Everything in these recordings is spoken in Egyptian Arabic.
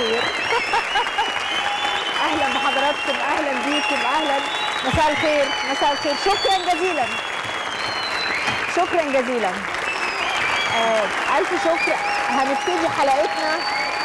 الخير اهلا بحضراتكم اهلا بيكم اهلا مساء الخير مساء الخير شكرا جزيلا شكرا جزيلا آه الف شكر هنبتدي حلقتنا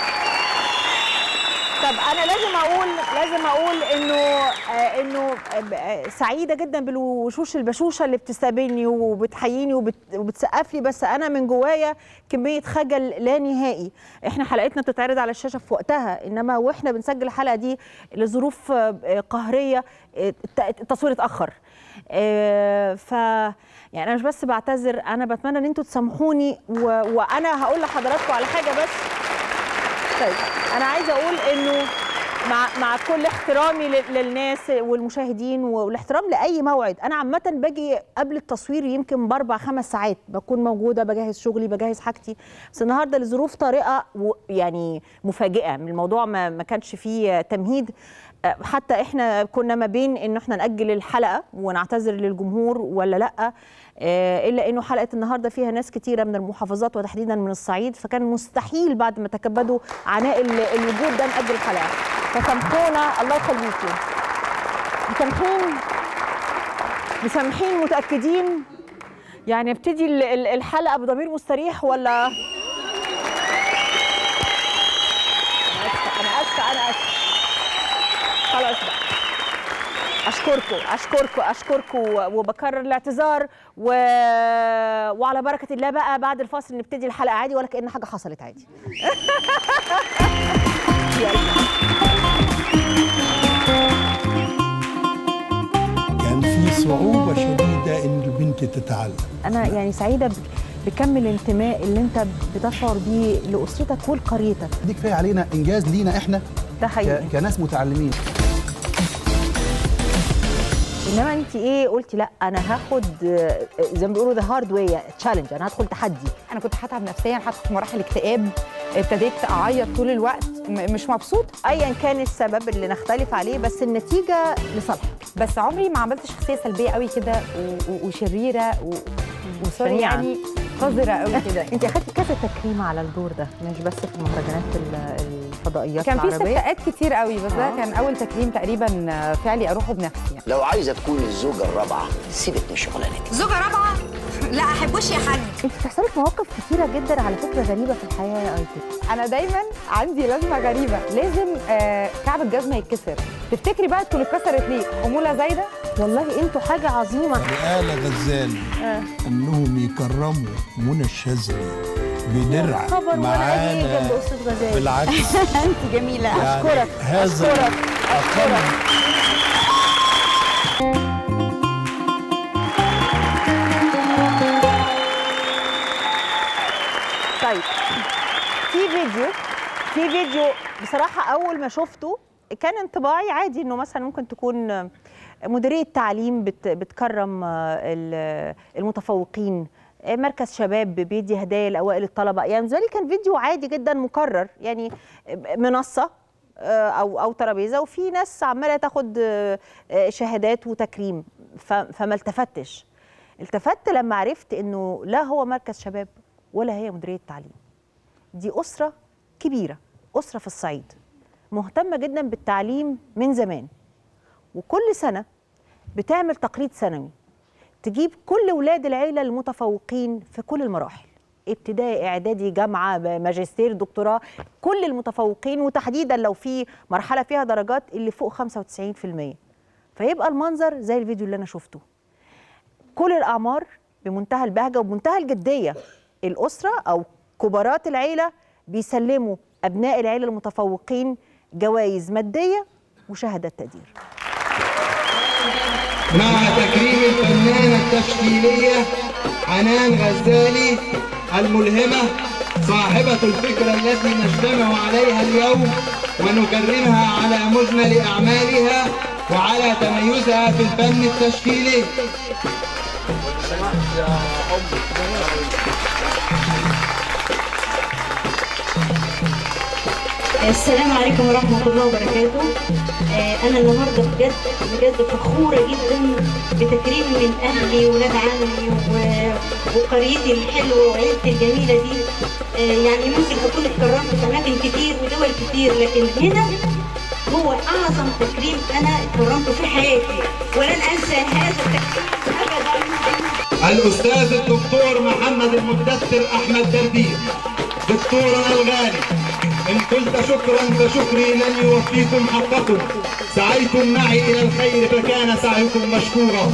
طب انا لازم اقول لازم اقول انه آه انه آه سعيده جدا بالوشوش البشوشه اللي بتستقبلني وبتحييني وبت وبتسقف لي بس انا من جوايا كميه خجل لا نهائي احنا حلقتنا بتتعرض على الشاشه في وقتها انما واحنا بنسجل الحلقه دي لظروف آه قهريه التصوير اتاخر ف يعني انا مش بس بعتذر انا بتمنى ان انتوا تسامحوني و... وانا هقول لحضراتكم على حاجه بس طيب انا عايزه اقول انه مع مع كل احترامي للناس والمشاهدين والاحترام لاي موعد انا عامه باجي قبل التصوير يمكن باربع خمس ساعات بكون موجوده بجهز شغلي بجهز حاجتي بس النهارده لظروف طارئه يعني مفاجئه من الموضوع ما, ما كانش فيه تمهيد حتى احنا كنا ما بين ان احنا ناجل الحلقه ونعتذر للجمهور ولا لا الا انه حلقه النهارده فيها ناس كتيره من المحافظات وتحديدا من الصعيد فكان مستحيل بعد ما تكبدوا عناء الوجود ده ناجل الحلقه فسامحونا الله يخليكم مسامحين مسامحين متاكدين يعني ابتدي الحلقه بضمير مستريح ولا انا اسفه انا اسفه خلاص بقى اشكركم اشكركم اشكركم وبكرر الاعتذار و... وعلى بركه الله بقى بعد الفاصل نبتدي الحلقه عادي ولا كان حاجه حصلت عادي كان في صعوبه شديده ان البنت تتعلم انا يعني سعيده بكم الانتماء اللي انت بتشعر بيه لاسرتك ولقريتك دي كفايه علينا انجاز لينا احنا ده حقيقي ك... كناس متعلمين انما انت ايه قلتي لا انا هاخد زي ما بيقولوا ذا هارد واي تشالنج انا هدخل تحدي انا كنت هتعب نفسيا هدخل في مراحل اكتئاب ابتديت اعيط طول الوقت مش مبسوط ايا كان السبب اللي نختلف عليه بس النتيجه لصالحك بس عمري ما عملت شخصيه سلبيه قوي كده وشريره و... وسوري يعني قذره قوي كده انت اخدتي كذا تكريم على الدور ده مش بس في مهرجانات الفضائيات كان في العربيه استفتاءات كتير قوي بس ده كان اول تكريم تقريبا فعلي اروحه بنفسي يعني. لو عايزه تكوني الزوجه الرابعه سيبك من شغلانتك زوجة رابعة؟ لا أحبوش يا حاج انت بتحصل لك مواقف كتيره جدا على فكره غريبه في الحياه يا ايتي انا دايما عندي لازمه غريبه لازم آه كعب الجزمه يتكسر تفتكري بقى تكون اتكسرت ليه حموله زايده والله انتوا حاجه عظيمه لآل غزال آه. انهم يكرموا منى الشاذلي بدرع خبر ولا ايه جنب معانا استاذ غزال بالعكس انت جميله يعني اشكرك هذا اشكرك أقل طيب في فيديو في فيديو بصراحه اول ما شفته كان انطباعي عادي انه مثلا ممكن تكون مديريه تعليم بت بتكرم ال- المتفوقين مركز شباب بيدي هدايا لاوائل الطلبه يعني بالنسبه لي كان فيديو عادي جدا مكرر يعني منصه او او ترابيزه وفي ناس عماله تاخد شهادات وتكريم ف- فما التفتش التفت لما عرفت انه لا هو مركز شباب ولا هي مديريه تعليم دي اسره كبيره اسره في الصعيد مهتمه جدا بالتعليم من زمان وكل سنه بتعمل تقليد سنوي تجيب كل ولاد العيله المتفوقين في كل المراحل ابتدائي اعدادي جامعه ماجستير دكتوراه كل المتفوقين وتحديدا لو في مرحله فيها درجات اللي فوق 95% فيبقى المنظر زي الفيديو اللي انا شفته كل الاعمار بمنتهى البهجه وبمنتهى الجديه الاسره او كبارات العيله بيسلموا ابناء العيله المتفوقين جوائز ماديه وشهادات تقدير مع تكريم الفنانة التشكيلية حنان غزالي الملهمة صاحبة الفكرة التي نجتمع عليها اليوم ونكرمها على مجمل أعمالها وعلى تميزها في الفن التشكيلي السلام عليكم ورحمة الله وبركاته آه، أنا النهاردة بجد بجد فخورة جدا بتكريم من أهلي وولاد عمي و- وقريتي الحلوة وعيلتي الجميلة دي آه، يعني ممكن أكون اتكرمت في أماكن كتير ودول كتير لكن هنا هو أعظم تكريم أنا اتكرمته في حياتي ولن أنسى هذا التكريم أبدا الأستاذ الدكتور محمد المدثر أحمد دردير دكتورنا الغالي إن قلت شكرا فشكري لن يوفيكم حقكم سعيتم معي إلى الخير فكان سعيكم مشكورا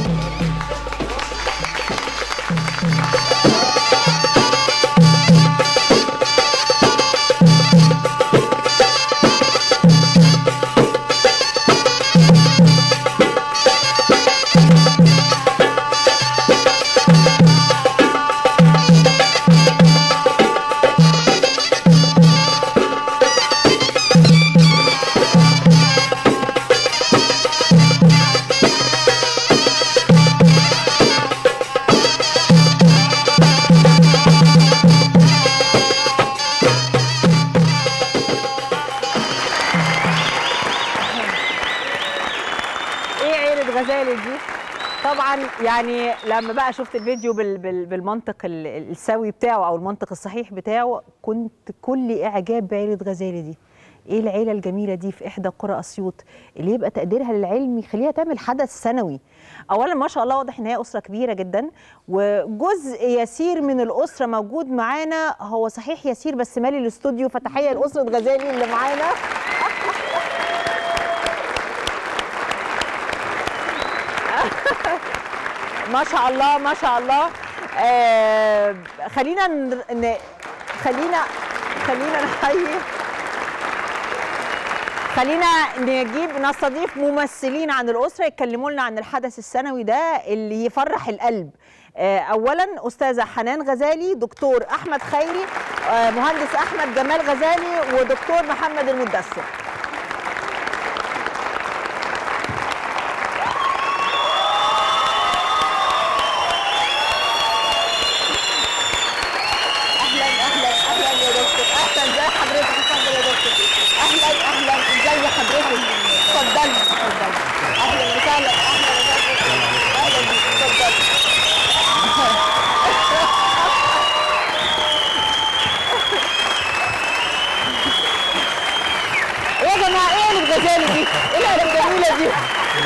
ايه عيلة غزالي دي طبعا يعني لما بقى شفت الفيديو بال بال بالمنطق ال- ال- السوي بتاعه او المنطق الصحيح بتاعه كنت كل اعجاب بعيلة غزالي دي ايه العيله الجميله دي في احدى قرى اسيوط اللي يبقى تقديرها للعلم يخليها تعمل حدث سنوي اولا ما شاء الله واضح ان هي اسره كبيره جدا وجزء يسير من الاسره موجود معانا هو صحيح يسير بس مالي الاستوديو فتحيه لاسره غزالي اللي معانا ما شاء الله ما شاء الله آه خلينا ن... ن... خلينا خلينا نحيي خلينا نجيب نستضيف ممثلين عن الأسرة يتكلموا لنا عن الحدث السنوي ده اللي يفرح القلب آه، أولا أستاذة حنان غزالي دكتور أحمد خيري آه، مهندس أحمد جمال غزالي ودكتور محمد المدثر اهلا اهلا اهلا يا دكتور اهلا ازي حضرتك اتفضل يا دكتور اهلا اهلا ازي حضرتك اتفضلي اتفضلي اهلا وسهلا اهلا وسهلا اهلا بيك اتفضلي ايه يا جماعه ايه الغزاله دي؟ ايه العيله الجميله دي؟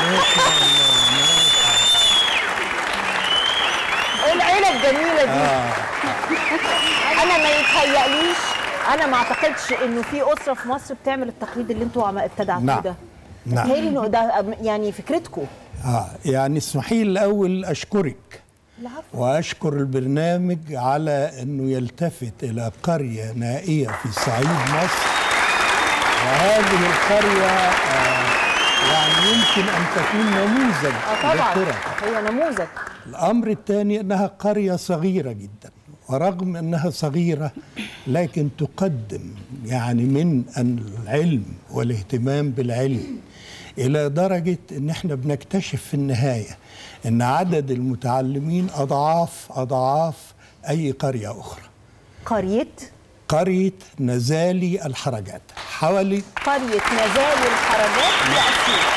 ايه العيله الجميله دي؟ انا ما يتهيأليش انا ما اعتقدش انه في اسره في مصر بتعمل التقليد اللي انتوا عم- ابتدعتوه نعم. ده نعم. متهيألي انه ده يعني فكرتكم آه يعني اسمحي لي الأول أشكرك وأشكر البرنامج على أنه يلتفت إلى قرية نائية في صعيد مصر وهذه القرية آه يعني يمكن أن تكون نموذج اه طبعا للقرى. هي نموذج الأمر الثاني أنها قرية صغيرة جدا ورغم أنها صغيرة لكن تقدم يعني من العلم والاهتمام بالعلم إلى درجة أن احنا بنكتشف في النهاية أن عدد المتعلمين أضعاف أضعاف أي قرية أخرى قريه قرية نزالي الحرجات حوالي قريه نزال الحرجات في اسيوط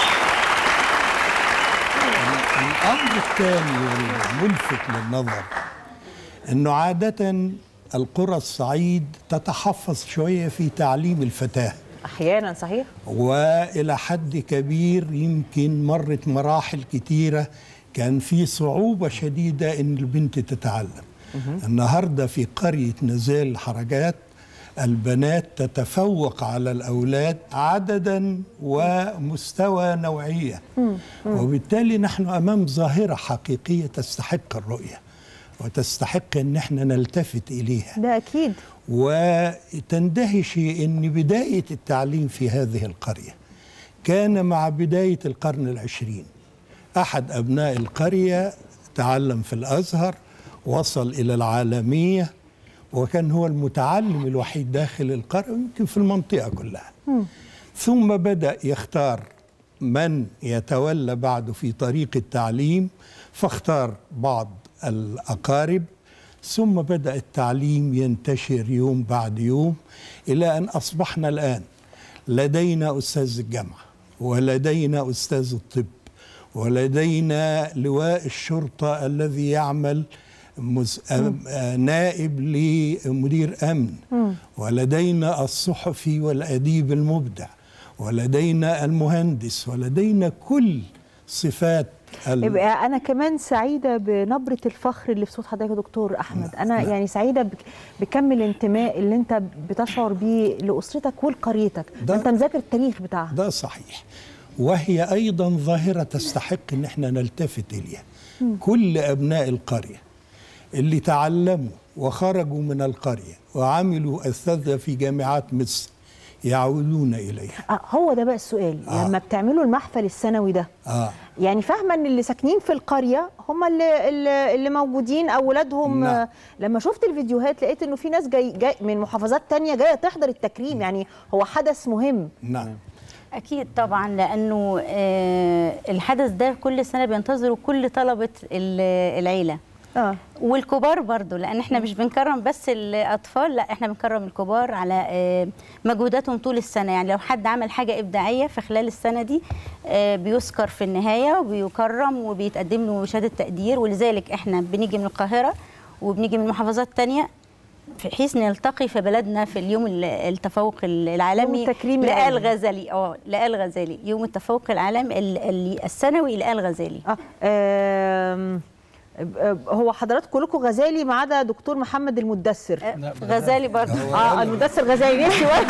الأمر الثاني والملفت للنظر أنه عادة القرى الصعيد تتحفظ شوية في تعليم الفتاة احيانا صحيح وإلى حد كبير يمكن مرت مراحل كتيرة كان في صعوبة شديدة أن البنت تتعلم النهاردة في قرية نزال الحرجات البنات تتفوق على الأولاد عددا ومستوى نوعية وبالتالي نحن أمام ظاهرة حقيقية تستحق الرؤية وتستحق أن احنا نلتفت إليها ده اكيد وتندهشي ان بدايه التعليم في هذه القريه كان مع بدايه القرن العشرين احد ابناء القريه تعلم في الازهر وصل الى العالميه وكان هو المتعلم الوحيد داخل القريه يمكن في المنطقه كلها ثم بدا يختار من يتولى بعده في طريق التعليم فاختار بعض الاقارب ثم بدأ التعليم ينتشر يوم بعد يوم إلى أن أصبحنا الآن لدينا أستاذ الجامعة ولدينا أستاذ الطب ولدينا لواء الشرطة الذي يعمل مز... آم- آه، نائب لمدير أمن ولدينا الصحفي والأديب المبدع ولدينا المهندس ولدينا كل صفات ال... يبقى انا كمان سعيده بنبره الفخر اللي في صوت حضرتك يا دكتور احمد انا لا. يعني سعيده بك- بكم الانتماء اللي انت بتشعر بيه لاسرتك ولقريتك ده- انت مذاكر التاريخ بتاعها ده صحيح وهي أيضا ظاهرة تستحق أن احنا نلتفت إليها كل أبناء القرية اللي تعلموا وخرجوا من القرية وعملوا أساتذة في جامعات مصر يعودون إليها آه هو ده بقى السؤال آه. لما بتعملوا المحفل السنوي ده آه. يعني فاهمه ان اللي ساكنين في القريه هم اللي اللي, اللي موجودين اولادهم نعم. آه، لما شفت الفيديوهات لقيت انه في ناس جاي, جاي من محافظات تانية جايه تحضر التكريم يعني هو حدث مهم نعم أكيد طبعا لأنه آه، الحدث ده كل سنة بينتظره كل طلبة ال- العيلة اه والكبار برضو لأن احنا مش بنكرم بس الأطفال لا احنا بنكرم الكبار على آه، مجهوداتهم طول السنة يعني لو حد عمل حاجة إبداعية في خلال السنة دي آه، بيذكر في النهاية وبيكرم وبيتقدم له شهادة تقدير ولذلك احنا بنيجي من القاهرة وبنيجي من محافظات تانية بحيث نلتقي في بلدنا في اليوم ال- التفوق العالمي يوم التكريم لآل العالمي. غزالي اه لآل غزالي يوم التفوق العالمي ال- ال- السنوي لآل غزالي اه آم، آه، هو حضراتكم كلكم غزالي ما عدا دكتور محمد المدثر آه، غزالي برضه اه المدثر غزالي نسي واحد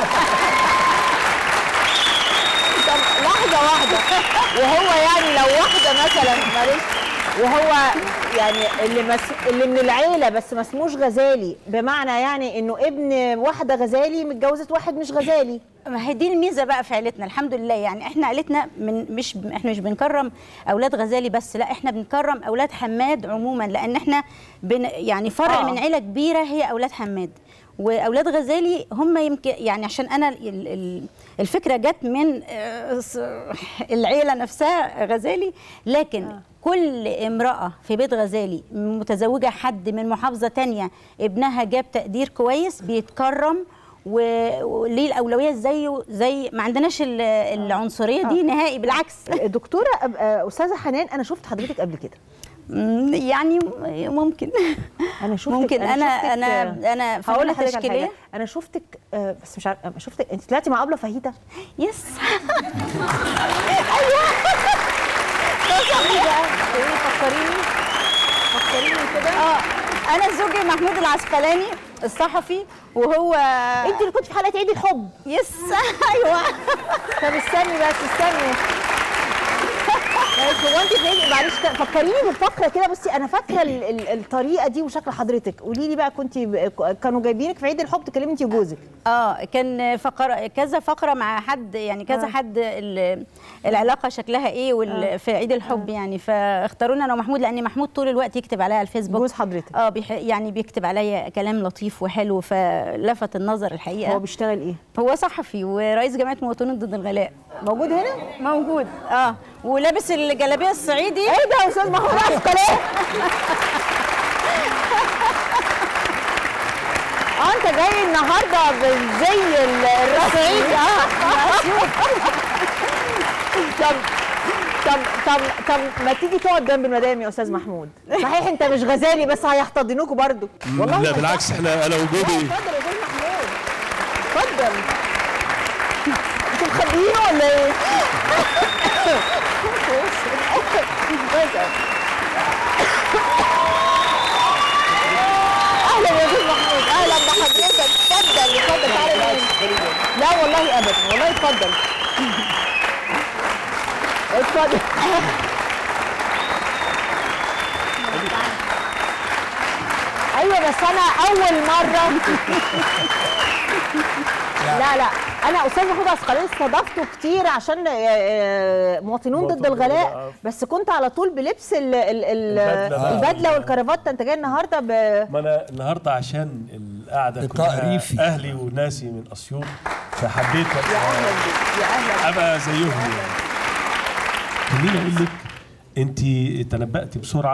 طب لحظه واحده وهو يعني لو واحده مثلا معلش وهو يعني اللي مس... اللي من العيله بس ما اسموش غزالي بمعنى يعني انه ابن واحده غزالي متجوزه واحد مش غزالي ما هي دي الميزه بقى في عيلتنا الحمد لله يعني احنا عيلتنا من مش احنا مش بنكرم اولاد غزالي بس لا احنا بنكرم اولاد حماد عموما لان احنا بن يعني فرع آه. من عيله كبيره هي اولاد حماد واولاد غزالي هم يمكن يعني عشان انا ال- ال- الفكره جت من آه، ص- العيله نفسها غزالي لكن كل امرأة في بيت غزالي متزوجة حد من محافظة تانية ابنها جاب تقدير كويس بيتكرم و- وليه الأولوية زيه زي ما عندناش ال- العنصرية دي نهائي بالعكس دكتوره آه، استاذه حنان انا شفت حضرتك قبل كده مم، يعني ممكن انا شفتك ممكن انا شفتك، انا آه، انا هقول فنانة لحضرتك على تشكيلية حاجه انا شفتك آه، بس مش عارفه شفتك انت طلعتي مع ابله فهيده يس ايه بقى ايه فكريني فكريني كده اه انا زوجي محمود العسقلاني الصحفي وهو انت اللي كنت في حلقه عيد الحب يس ايوه طب استني بس استني بس هو انت فين معلش كده فكريني بالفقره كده بصي انا فاكره ال- ال- الطريقه دي وشكل حضرتك قولي لي بقى كنت كانوا جايبينك في عيد الحب تكلمي انت وجوزك اه كان فقره كذا فقره مع حد يعني كذا آه. حد ال- العلاقه شكلها ايه وال- في عيد الحب يعني فاختارونا انا ومحمود لان محمود طول الوقت يكتب عليا على الفيسبوك جوز حضرتك اه بيح يعني بيكتب عليا كلام لطيف وحلو فلفت النظر الحقيقه هو بيشتغل ايه هو صحفي ورئيس جمعيه مواطنين ضد الغلاء موجود هنا موجود اه ولابس الجلابيه الصعيدي ايه ده يا استاذ محمود عسقلاني اه انت جاي النهارده بالزي ال- الصعيدي اه طب طب طب طب ما تيجي تقعد جنب المدام يا استاذ محمود صحيح انت مش غزالي بس هيحتضنوكوا برضو والله لا ما بالعكس احنا انا وجودي اتفضل يا استاذ محمود اتفضل انتوا مخبيينه ولا ايه؟ اهلا يا استاذ محمود اهلا بحضرتك اتفضل اتفضل تعالى نقعد. لا والله ابدا والله اتفضل اتفضل ايوه بس انا اول مره لا لا انا استاذ محمود عسقلاني استضفته كتير عشان آه، آه، مواطنون ضد الغلاء بس كنت على طول بلبس ال ال ال البدلة. البدله والكرافته انت جاي النهارده ب ما انا النهارده عشان القعده لقاء كلها ريفي. اهلي وناسي من اسيوط فحبيت يا اهلا بك يا اهلا بك. ابقى زيهم يعني خليني اقول لك انت تنبأتي بسرعه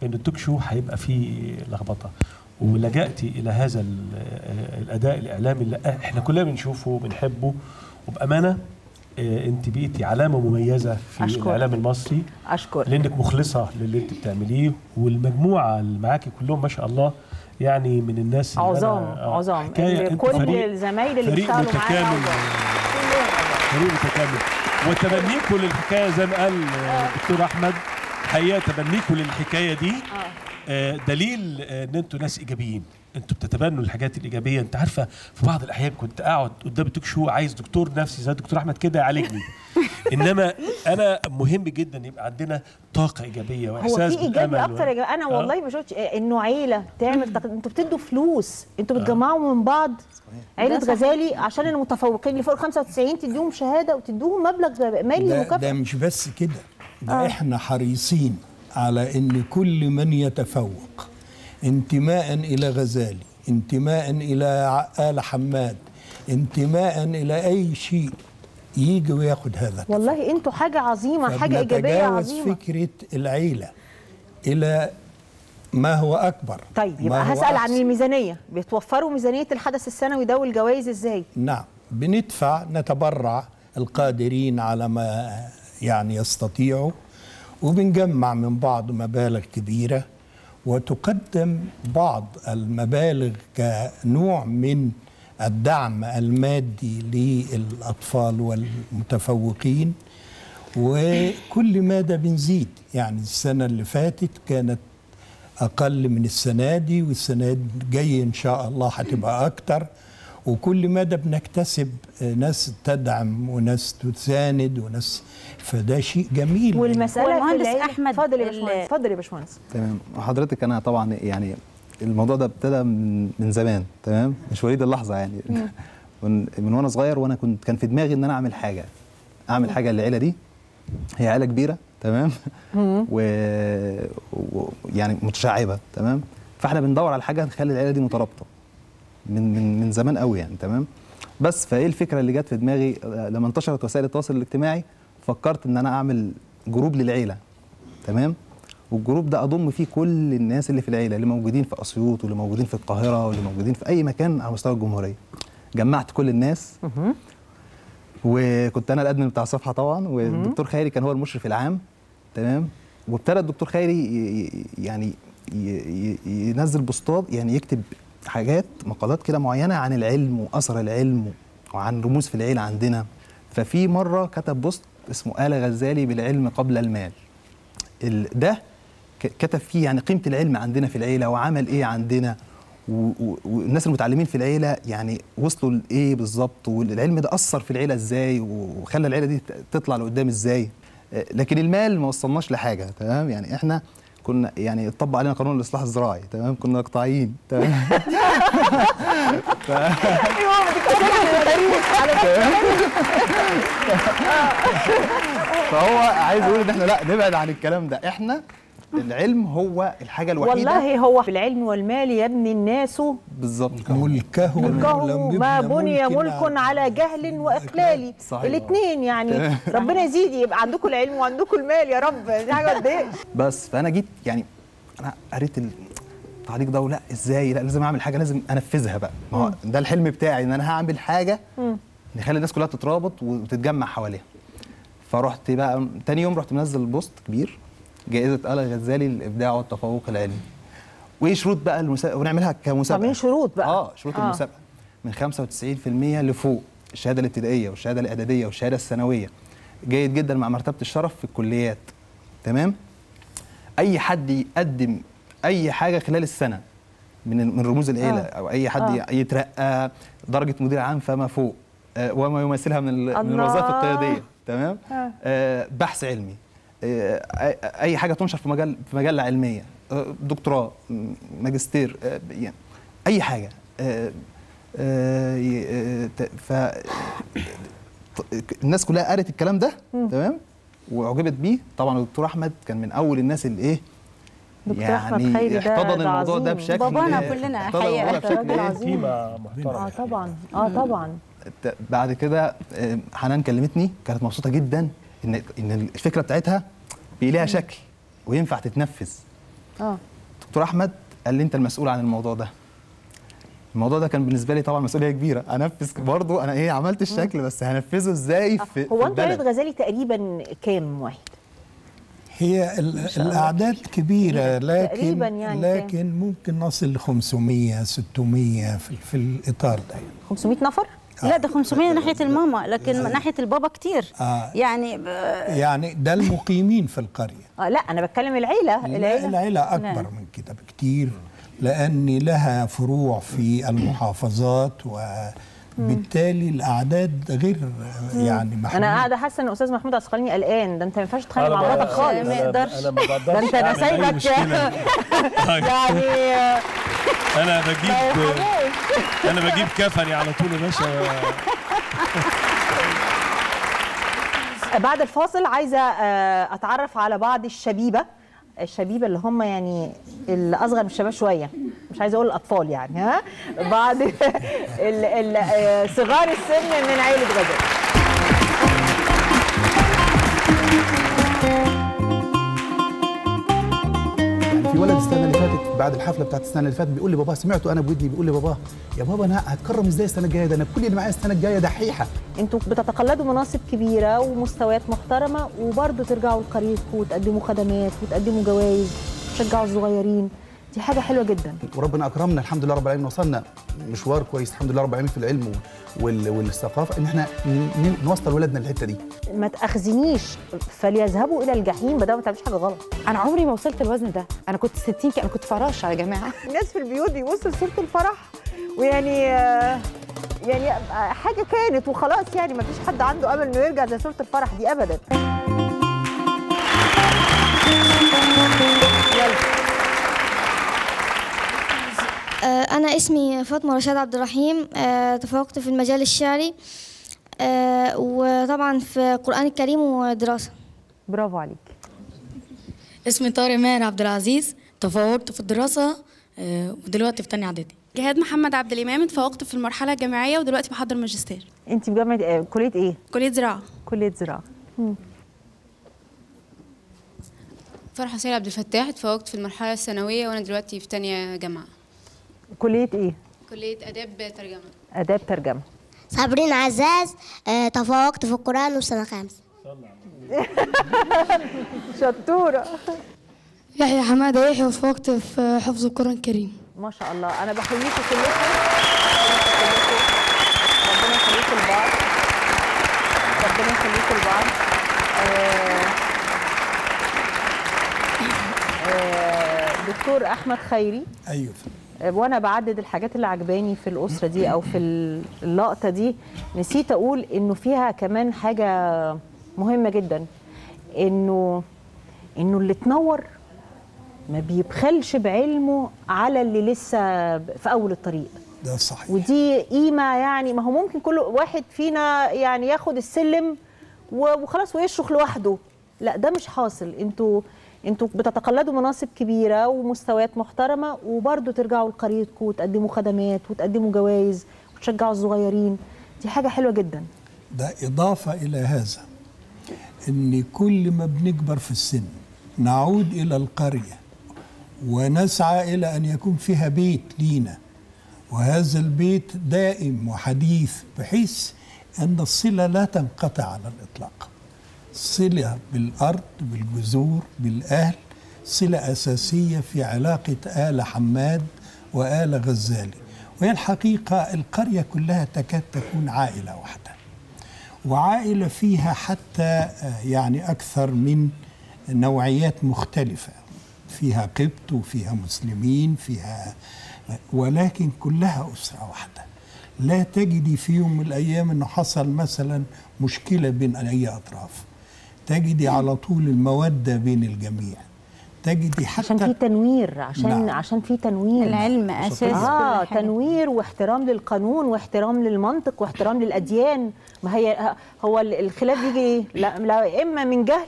ان التوك شو هيبقى فيه لخبطه ولجأتي الى هذا ال- آه، الاداء الاعلامي اللي احنا كلنا بنشوفه وبنحبه وبامانه آه، انت بقيتي علامه مميزه في أشكرك. الاعلام المصري اشكر لانك مخلصه للي انت بتعمليه والمجموعه اللي معاكي كلهم ما شاء الله يعني من الناس اللي عظام أنا- آه، عظام حكايه اللي انت كل فريق الزمايل اللي فريق بيشتغلوا معانا متكامل عظام. فريق متكامل وتبنيكوا للحكايه زي ما قال آه، الدكتور احمد حقيقه تبنيكوا للحكايه دي آه، دليل آه، ان انتوا ناس ايجابيين انتوا بتتبنوا الحاجات الايجابيه انت عارفه في بعض الاحيان كنت اقعد قدام التوك شو عايز دكتور نفسي زي الدكتور احمد كده يعالجني انما انا مهم جدا يبقى عندنا طاقه ايجابيه هو واحساس في ايجابي بالأمل اكتر يا جماعه انا آه. والله ما شفتش انه عيله تعمل تق... انتوا بتدوا فلوس انتوا بتجمعوا من بعض عيله ده صحيح. غزالي عشان المتفوقين اللي فوق ال 95 تديهم شهاده وتدوهم مبلغ مالي ده, ده مكافاه مش بس كده ده آه. احنا حريصين على ان كل من يتفوق انتماء الى غزالي انتماء الى عقال حماد انتماء الى اي شيء يجي وياخد هذا والله انتوا حاجه عظيمه حاجه ايجابيه فبنتجاوز عظيمه فكره العيله الى ما هو اكبر طيب ما يبقى هو هسال عن أحسن. الميزانيه بتوفروا ميزانيه الحدث السنوي ده والجوائز ازاي نعم بندفع نتبرع القادرين على ما يعني يستطيعوا وبنجمع من بعض مبالغ كبيرة وتقدم بعض المبالغ كنوع من الدعم المادي للأطفال والمتفوقين وكل مادة بنزيد يعني السنة اللي فاتت كانت أقل من السنة دي والسنة الجاية إن شاء الله هتبقى أكتر وكل مدى بنكتسب ناس تدعم وناس تساند وناس فده شيء جميل والمساله في والمهندس العيلة- أحمد اتفضل يا ال- باشمهندس اتفضل يا باشمهندس تمام وحضرتك انا طبعا يعني الموضوع ده ابتدى من من زمان تمام مش وليد اللحظه يعني من, من وانا صغير وانا كنت كان في دماغي ان انا اعمل حاجه اعمل حاجه للعيله دي هي عيله كبيره تمام و... و... يعني متشعبه تمام فاحنا بندور على حاجه نخلي العيله دي مترابطه من من من زمان قوي يعني تمام بس فايه الفكره اللي جت في دماغي آه، لما انتشرت وسائل التواصل الاجتماعي فكرت ان انا اعمل جروب للعيله تمام والجروب ده اضم فيه كل الناس اللي في العيله اللي موجودين في اسيوط واللي موجودين في القاهره واللي موجودين في اي مكان على مستوى الجمهوريه جمعت كل الناس وكنت انا الادمن بتاع الصفحه طبعا والدكتور خيري كان هو المشرف العام تمام وابتدى الدكتور خيري ي- ي- يعني ي- ي- ينزل بوستات يعني يكتب حاجات مقالات كده معينه عن العلم واثر العلم وعن رموز في العيله عندنا ففي مره كتب بوست اسمه آل غزالي بالعلم قبل المال ال- ده ك- كتب فيه يعني قيمه العلم عندنا في العيله وعمل ايه عندنا و- و- والناس المتعلمين في العيله يعني وصلوا لايه بالظبط والعلم ده اثر في العيله ازاي وخلى العيله دي ت- تطلع لقدام ازاي آه، لكن المال ما وصلناش لحاجه تمام يعني احنا كنا يعني اتطبق علينا قانون الاصلاح الزراعي تمام كنا قطاعيين تمام فهو عايز يقول ان احنا لا نبعد عن الكلام ده احنا العلم هو الحاجه الوحيده والله هو في العلم والمال يبني الناس بالظبط ملكه ملكه لم ما يبنى بني ملك ملك على جهل واقلال صحيح. الاثنين يعني ربنا يزيد يبقى عندكم العلم وعندكم المال يا رب دي حاجه قد ايه بس فانا جيت يعني انا قريت التعليق ده ولا ازاي لا لازم اعمل حاجه لازم انفذها بقى ما هو ده الحلم بتاعي ان انا هعمل حاجه نخلي الناس كلها تترابط وتتجمع حواليها فرحت بقى تاني يوم رحت منزل بوست كبير جائزه آل غزالي للابداع والتفوق العلمي وايه شروط بقى المسابقه ونعملها كمسابقه طب ايه شروط بقى؟ اه شروط آه. آه. المسابقه من 95% لفوق الشهاده الابتدائيه والشهاده الاعداديه والشهاده الثانويه جيد جدا مع مرتبه الشرف في الكليات تمام اي حد يقدم اي حاجه خلال السنه من من رموز العيله آه. آه. او اي حد آه. آه. يترقى درجه مدير عام فما فوق آه وما يمثلها من ال- من الله. الوظائف القياديه تمام آه. آه بحث علمي آه أي- اي حاجه تنشر في مجال في مجله علميه آه دكتوراه م- ماجستير آه يعني اي حاجه آه آه ي- آه ت- ف ط- الناس كلها قرت الكلام ده تمام واعجبت بيه طبعا الدكتور احمد كان من اول الناس اللي ايه دكتور أحمد خيري ده- احتضن ده الموضوع ده عظيم. بشكل بابانا آه، كلنا احتضن حقيقة. الموضوع ده راجل بشكل إيه؟ عظيم. قيمه محترمه اه طبعا اه طبعا ت- بعد كده آه، حنان كلمتني كانت مبسوطه جدا ان ان الفكره بتاعتها بقي ليها شكل وينفع تتنفذ اه دكتور احمد قال لي انت المسؤول عن الموضوع ده الموضوع ده كان بالنسبه لي طبعا مسؤوليه كبيره انفذ برضه انا ايه عملت الشكل بس هنفذه ازاي في, هو في انت عيله البلد غزالي تقريبا كام واحد؟ هي ال- الأعداد كبيرة لكن تقريباً يعني كام؟ لكن ممكن نصل ل 500 600 في, في الإطار ده يعني. 500 نفر؟ لا ده 500 ناحيه الماما لكن من ناحيه البابا كتير آه. يعني ب- يعني ده المقيمين في القرية اه لا انا بتكلم العيله لا العيله العيلة أكبر من كده بكتير لأن لها فروع في المحافظات وبالتالي الأعداد غير يعني محدودة انا قاعده حاسه ان استاذ محمود عسقلاني قلقان ده انت ما ينفعش تتخانق أنا مع ما- مراتك خالص ما يقدرش. انا ما بقدرش ده انت انا أعمل أي سايبك مشكلة. طيب. يعني آه، انا ما بجيب يرحموش. انا بجيب كفني على طول يا باشا بعد الفاصل عايزه آه، اتعرف على بعض الشبيبه الشبيبه اللي هم يعني الاصغر من الشباب شويه مش عايزه اقول الاطفال يعني ها بعد ال- ال- آه، صغار السن من عيله غزال يعني في ولد السنه اللي فاتت بعد الحفله بتاعت السنه اللي فاتت بيقول لي بابا سمعته انا بودني بيقول لي بابا يا بابا انا هتكرم ازاي السنه الجايه ده انا كل اللي معايا السنه الجايه دحيحه انتوا بتتقلدوا مناصب كبيره ومستويات محترمه وبرضه ترجعوا لقريتكم وتقدموا خدمات وتقدموا جوائز وتشجعوا الصغيرين دي حاجه حلوه جدا وربنا اكرمنا الحمد لله رب العالمين وصلنا مشوار كويس الحمد لله رب العالمين في العلم وال- والثقافه ان احنا ن- ن- نوصل ولادنا للحته دي ما تاخذنيش فليذهبوا الى الجحيم ما دام ما تعملش حاجه غلط انا عمري ما وصلت الوزن ده انا كنت 60 كي- انا كنت فراشه يا جماعه الناس في البيوت بيبصوا لصوره الفرح ويعني آه، يعني آه، حاجه كانت وخلاص يعني ما فيش حد عنده امل انه يرجع زي صوره الفرح دي ابدا آه، أنا اسمي فاطمة رشاد عبد الرحيم آه، تفوقت في المجال الشعري آه، وطبعا في القرآن الكريم ودراسة برافو عليك اسمي طارق ماهر عبد العزيز تفوقت في الدراسة آه، ودلوقتي في تانية إعدادي جهاد محمد عبد الإمام اتفوقت في المرحلة الجامعية ودلوقتي بحضر ماجستير انت في جامعه آه، كليه ايه كلية زراعة كليه زراعه فرحة سيد عبد الفتاح اتفوقت في المرحلة الثانوية وأنا دلوقتي في تانية جامعة كليه ايه كلية آداب ترجمة اداب ترجمه صابرين عزاز آه، تفوقت في القرآن وسنة خامسة شطوره يحيى حمادة يحيى وتفوقت في حفظ القرآن الكريم ما شاء الله انا بحييكم كلكم ربنا يخليكم لبعض ربنا يخليكم لبعض آه، آه، دكتور احمد خيري أيوه وانا بعدد الحاجات اللي عجباني في الاسره دي او في اللقطه دي نسيت اقول انه فيها كمان حاجه مهمه جدا انه انه اللي تنور ما بيبخلش بعلمه على اللي لسه في اول الطريق ده صحيح ودي قيمه يعني ما هو ممكن كل واحد فينا يعني ياخد السلم و- وخلاص ويشرخ لوحده لا ده مش حاصل انتوا انتوا بتتقلدوا مناصب كبيره ومستويات محترمه وبرضه ترجعوا لقريتكم وتقدموا خدمات وتقدموا جوائز وتشجعوا الصغيرين دي حاجه حلوه جدا ده إضافة إلى هذا إن كل ما بنكبر في السن نعود إلى القرية ونسعى إلى أن يكون فيها بيت لينا وهذا البيت دائم وحديث بحيث أن الصلة لا تنقطع على الإطلاق صلة بالأرض بالجذور بالأهل صلة أساسية في علاقة آل حماد وآل غزالي وهي الحقيقة القرية كلها تكاد تكون عائلة واحدة وعائلة فيها حتى آه، يعني أكثر من نوعيات مختلفة فيها قبط وفيها مسلمين فيها ولكن كلها أسرة واحدة لا تجدي في يوم من الأيام أنه حصل مثلا مشكلة بين أي أطراف تجدي على طول المودة بين الجميع تجدي حتى عشان في تنوير عشان نعم. عشان في تنوير العلم أساس اه كل حاجة. تنوير واحترام للقانون واحترام للمنطق واحترام للاديان ما هي هو ال- الخلاف بيجي إيه؟ لا, لا اما من جهل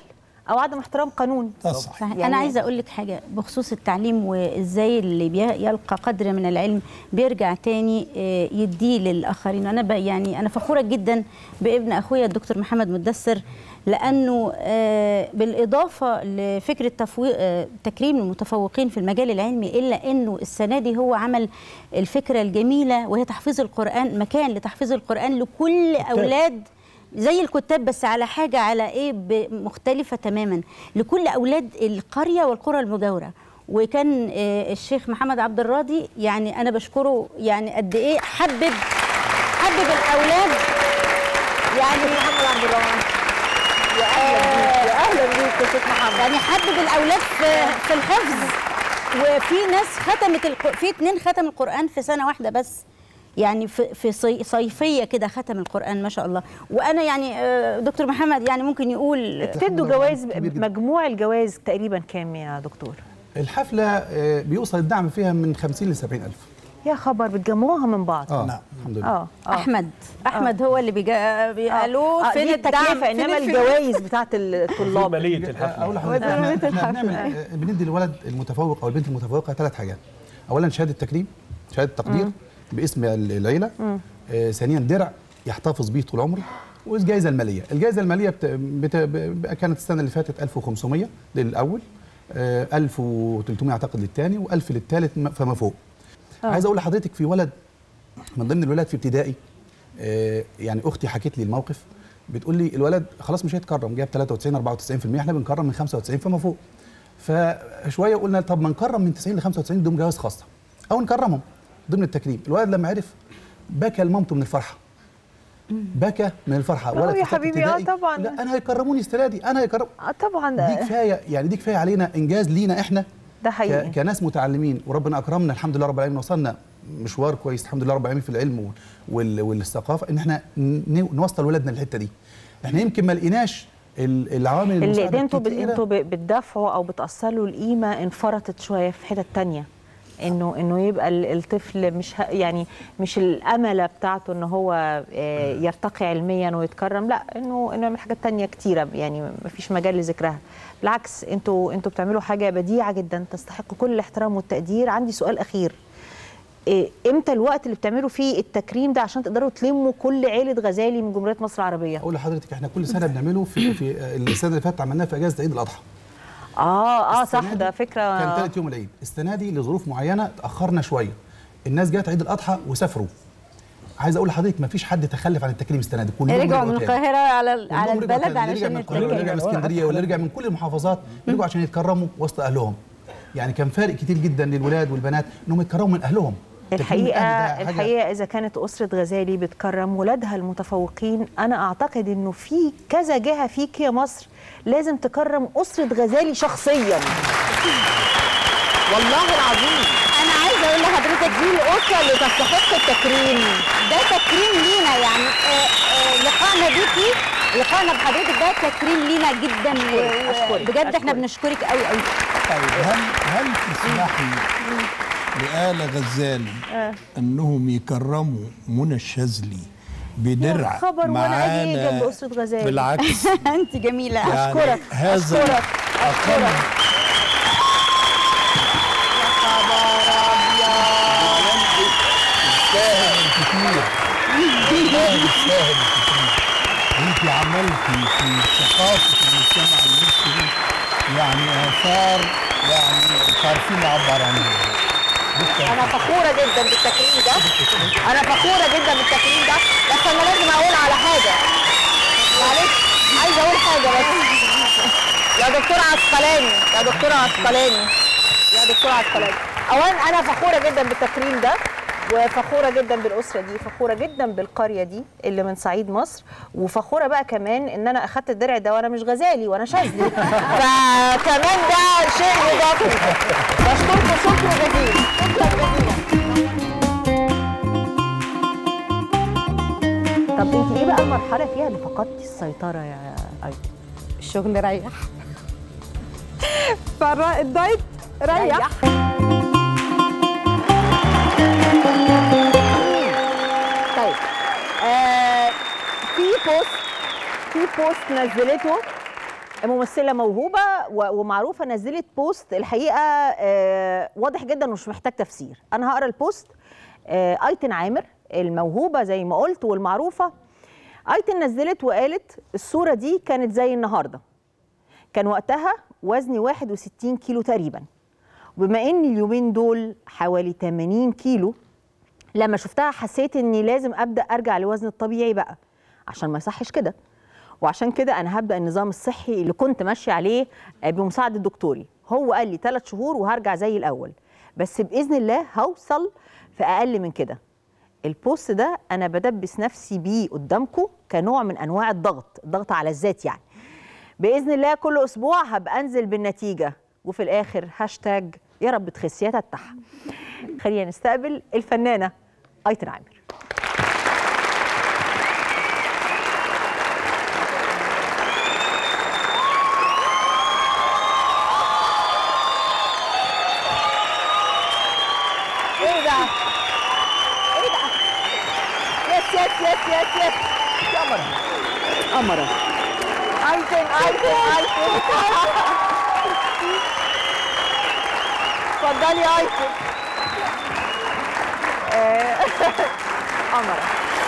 او عدم احترام قانون صح. انا عايزه اقول لك حاجه بخصوص التعليم وازاي اللي بي- يلقى قدر من العلم بيرجع تاني آه، يديه للاخرين انا ب- يعني انا فخوره جدا بابن اخويا الدكتور محمد مدثر لانه آه، بالاضافه لفكره تفويق آه، تكريم المتفوقين في المجال العلمي الا انه السنه دي هو عمل الفكره الجميله وهي تحفيظ القران مكان لتحفيظ القران لكل اولاد زي الكتاب بس على حاجه على ايه ب- مختلفه تماما لكل اولاد القريه والقرى المجاوره وكان آه، الشيخ محمد عبد الراضي يعني انا بشكره يعني قد ايه حبب حبب الاولاد يعني محمد عبد الرحمن يا اهلا بيك يا اهلا بيك يا شيخ محمد يعني حبب الاولاد في في الحفظ وفي ناس ختمت الق... في اتنين ختم القران في سنه واحده بس يعني في في صي- صيفيه كده ختم القران ما شاء الله وانا يعني آه، دكتور محمد يعني ممكن يقول تدوا جوائز مجموع الجوائز تقريبا كام يا دكتور الحفله آه، بيوصل الدعم فيها من 50 ل 70 الف يا خبر بتجمعوها من بعض اه نعم الحمد لله اه آه. احمد احمد هو اللي بيجا بيقالوا آه، فين دي الدعم التكلفه فين انما الفلوس؟ الجوائز بتاعت الطلاب ماليه الحفله اقول لحضرتك احنا إحنا بنعمل آه، بندي الولد المتفوق او البنت المتفوقه ثلاث حاجات اولا شهاده تكريم شهاده تقدير باسم العيله آه، ثانيا درع يحتفظ به طول عمره والجائزه الماليه الجائزه الماليه بت... بت... ب- كانت السنه اللي فاتت 1500 للاول آه، 1300 اعتقد للثاني و1000 للثالث م- فما فوق آه. عايز اقول لحضرتك في ولد من ضمن الولاد في ابتدائي آه، يعني اختي حكت لي الموقف بتقول لي الولد خلاص مش هيتكرم جاب 93 94% احنا بنكرم من 95 فما فوق فشويه قلنا طب ما نكرم من 90 ل 95 دول جواز خاصه او نكرمهم ضمن التكريم الولد لما عرف بكى لمامته من الفرحه بكى من الفرحه آه ولد يا في ثالثة حبيبي، آه ابتدائي، طبعاً. لا انا هيكرموني السنه دي انا هيكرم اه طبعا دي كفايه يعني دي كفايه علينا انجاز لينا احنا ده حقيقي. ك- كناس متعلمين وربنا اكرمنا الحمد لله رب العالمين وصلنا مشوار كويس الحمد لله رب العالمين في العلم وال- والثقافه ان احنا ن- نوصل ولادنا للحته دي احنا يمكن ما لقيناش ال- العوامل اللي المساعدة انتوا ب- الكتيرة. انتوا ب- بتدافعوا او بتاصلوا القيمه انفرطت شويه في حتت تانية انه انه يبقى ال- الطفل مش ه- يعني مش الامله بتاعته ان هو آه، يرتقي علميا ويتكرم لا انه انه يعمل حاجات تانية كتيره يعني ما فيش مجال لذكرها بالعكس انتوا انتوا بتعملوا حاجه بديعه جدا تستحق كل الاحترام والتقدير عندي سؤال اخير إيه، امتى الوقت اللي بتعملوا فيه التكريم ده عشان تقدروا تلموا كل عيله غزالي من جمهوريه مصر العربيه اقول لحضرتك احنا كل سنه بنعمله في في السنه اللي فاتت عملناها في اجازه عيد الاضحى اه اه السنة صح دي ده فكره كان ثالث يوم العيد السنه دي لظروف معينه تاخرنا شويه الناس جت عيد الاضحى وسافروا عايز اقول لحضرتك ما فيش حد تخلف عن التكريم السنه دي كلهم رجعوا من تاني. القاهره على ال- على كلهم رجعوا البلد تاني. اللي رجع علشان من القاهره واللي رجع من يتكلموا اسكندريه واللي رجع من كل المحافظات رجعوا عشان يتكرموا وسط اهلهم يعني كان فارق كتير جدا للولاد والبنات انهم يتكرموا من اهلهم التكريم من الحقيقه الأهل ده حاجة- الحقيقه اذا كانت اسره غزالي بتكرم ولادها المتفوقين انا اعتقد انه في كذا جهه فيك يا مصر لازم تكرم اسره غزالي شخصيا والله العظيم انا عايزه اقول لحضرتك دي الاسره اللي تستحق التكريم ده تكريم لينا يعني آه، آه، لقائنا بيكي لقائنا بحضرتك ده تكريم لينا جدا و- أشكرك، بجد احنا أشكرك. بنشكرك قوي قوي طيب هل هل تسمحي لآل غزالي آه. انهم يكرموا منى الشاذلي بدرع يا خبر ولا أجي معانا جنب أسرة غزالي. بالعكس انت جميله يعني اشكرك هذا اشكرك أقل يستاهل الكثير والله يستاهل الكثير انت عملتي في ثقافه المجتمع المصري يعني اثار يعني مش عارفين نعبر عنها انا فخوره جدا بالتكريم ده انا فخوره جدا بالتكريم ده بس انا لازم اقول على حاجه معلش عايزه اقول حاجه بس يا دكتور عسقلاني يا دكتور عسقلاني يا دكتور عسقلاني اولا انا فخوره جدا بالتكريم ده وفخوره جدا بالاسره دي فخوره جدا بالقريه دي اللي من صعيد مصر وفخوره بقى كمان ان انا اخدت الدرع ده وانا مش غزالي وانا شاذلي فكمان ده شيء يضاف بشكركم شكر جزيل شكرا جزيلا طب انت ايه بقى المرحله فيها اللي فقدتي السيطره يا ايضا الشغل ريح فالدايت ريح طيب آه في بوست في بوست نزلته ممثله موهوبه و- ومعروفه نزلت بوست الحقيقه آه، واضح جدا ومش محتاج تفسير انا هقرا البوست آه، ايتن عامر الموهوبه زي ما قلت والمعروفه ايتن نزلت وقالت الصوره دي كانت زي النهارده كان وقتها وزني 61 كيلو تقريبا وبما ان اليومين دول حوالي 80 كيلو لما شفتها حسيت اني لازم ابدا ارجع لوزن الطبيعي بقى عشان ما يصحش كده وعشان كده انا هبدا النظام الصحي اللي كنت ماشيه عليه آه، بمساعده دكتوري هو قال لي ثلاث شهور وهرجع زي الاول بس باذن الله هوصل في اقل من كده البوست ده انا بدبس نفسي بيه قدامكم كنوع من انواع الضغط الضغط على الذات يعني باذن الله كل اسبوع هبقى انزل بالنتيجه وفي الاخر هاشتاج يا رب تخس يا تتح خلينا نستقبل الفنانه ايتن عامر ايه ده؟ ايه ده؟ يس يس يس يس يس قمرة قمرة ايتن ايتن ايتن اتفضلي يا ايتن آه، قمرة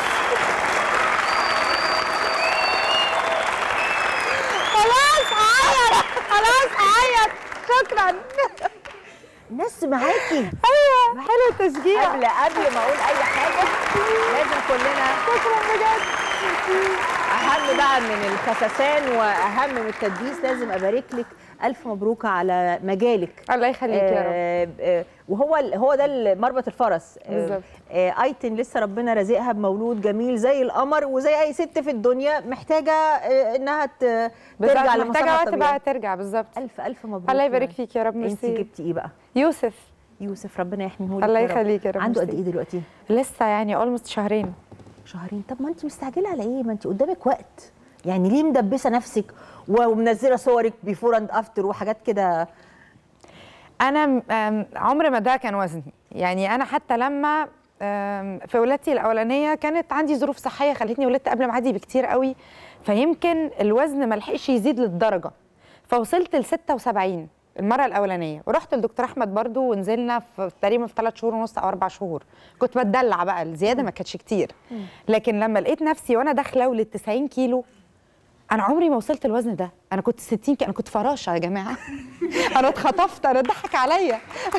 خلاص عيط خلاص عيط شكرا ناس معاكي ايوه حلو التشجيع قبل قبل ما اقول اي حاجه لازم كلنا شكرا بجد اهم بقى من الخسسان واهم من التدبيس لازم ابارك لك الف مبروك على مجالك الله يخليك يا رب. آه، آه، وهو ال- هو ده ال- مربط الفرس آه، بالظبط. آه، ايتن لسه ربنا رازقها بمولود جميل زي القمر وزي اي ست في الدنيا محتاجه آه، انها ت- بالظبط ترجع محتاجه لمسارها وقت الطبيعي بقى ترجع بالظبط الف الف مبروك الله يا يبارك رب. فيك يا رب انت ميرسي جبتي ايه بقى يوسف يوسف ربنا يحميه لك الله يا رب. يخليك يا رب عنده قد ميرسي. ايه دلوقتي لسه يعني اولموست شهرين شهرين طب ما انت مستعجله على ايه ما انت قدامك وقت يعني ليه مدبسه نفسك ومنزله صورك بيفور اند افتر وحاجات كده انا م- آم، عمر ما ده كان وزني يعني انا حتى لما آم، في ولادتي الاولانيه كانت عندي ظروف صحيه خلتني ولدت قبل ميعادي بكتير قوي فيمكن الوزن ما لحقش يزيد للدرجه فوصلت ل 76 المره الاولانيه ورحت لدكتور احمد برضو ونزلنا في تقريبا في ثلاث شهور ونص او اربع شهور كنت بتدلع بقى الزياده ما كانتش كتير لكن لما لقيت نفسي وانا داخله ولل 90 كيلو انا عمري ما وصلت الوزن ده انا كنت 60 كيلو انا كنت فراشه يا جماعه انا اتخطفت انا اتضحك عليا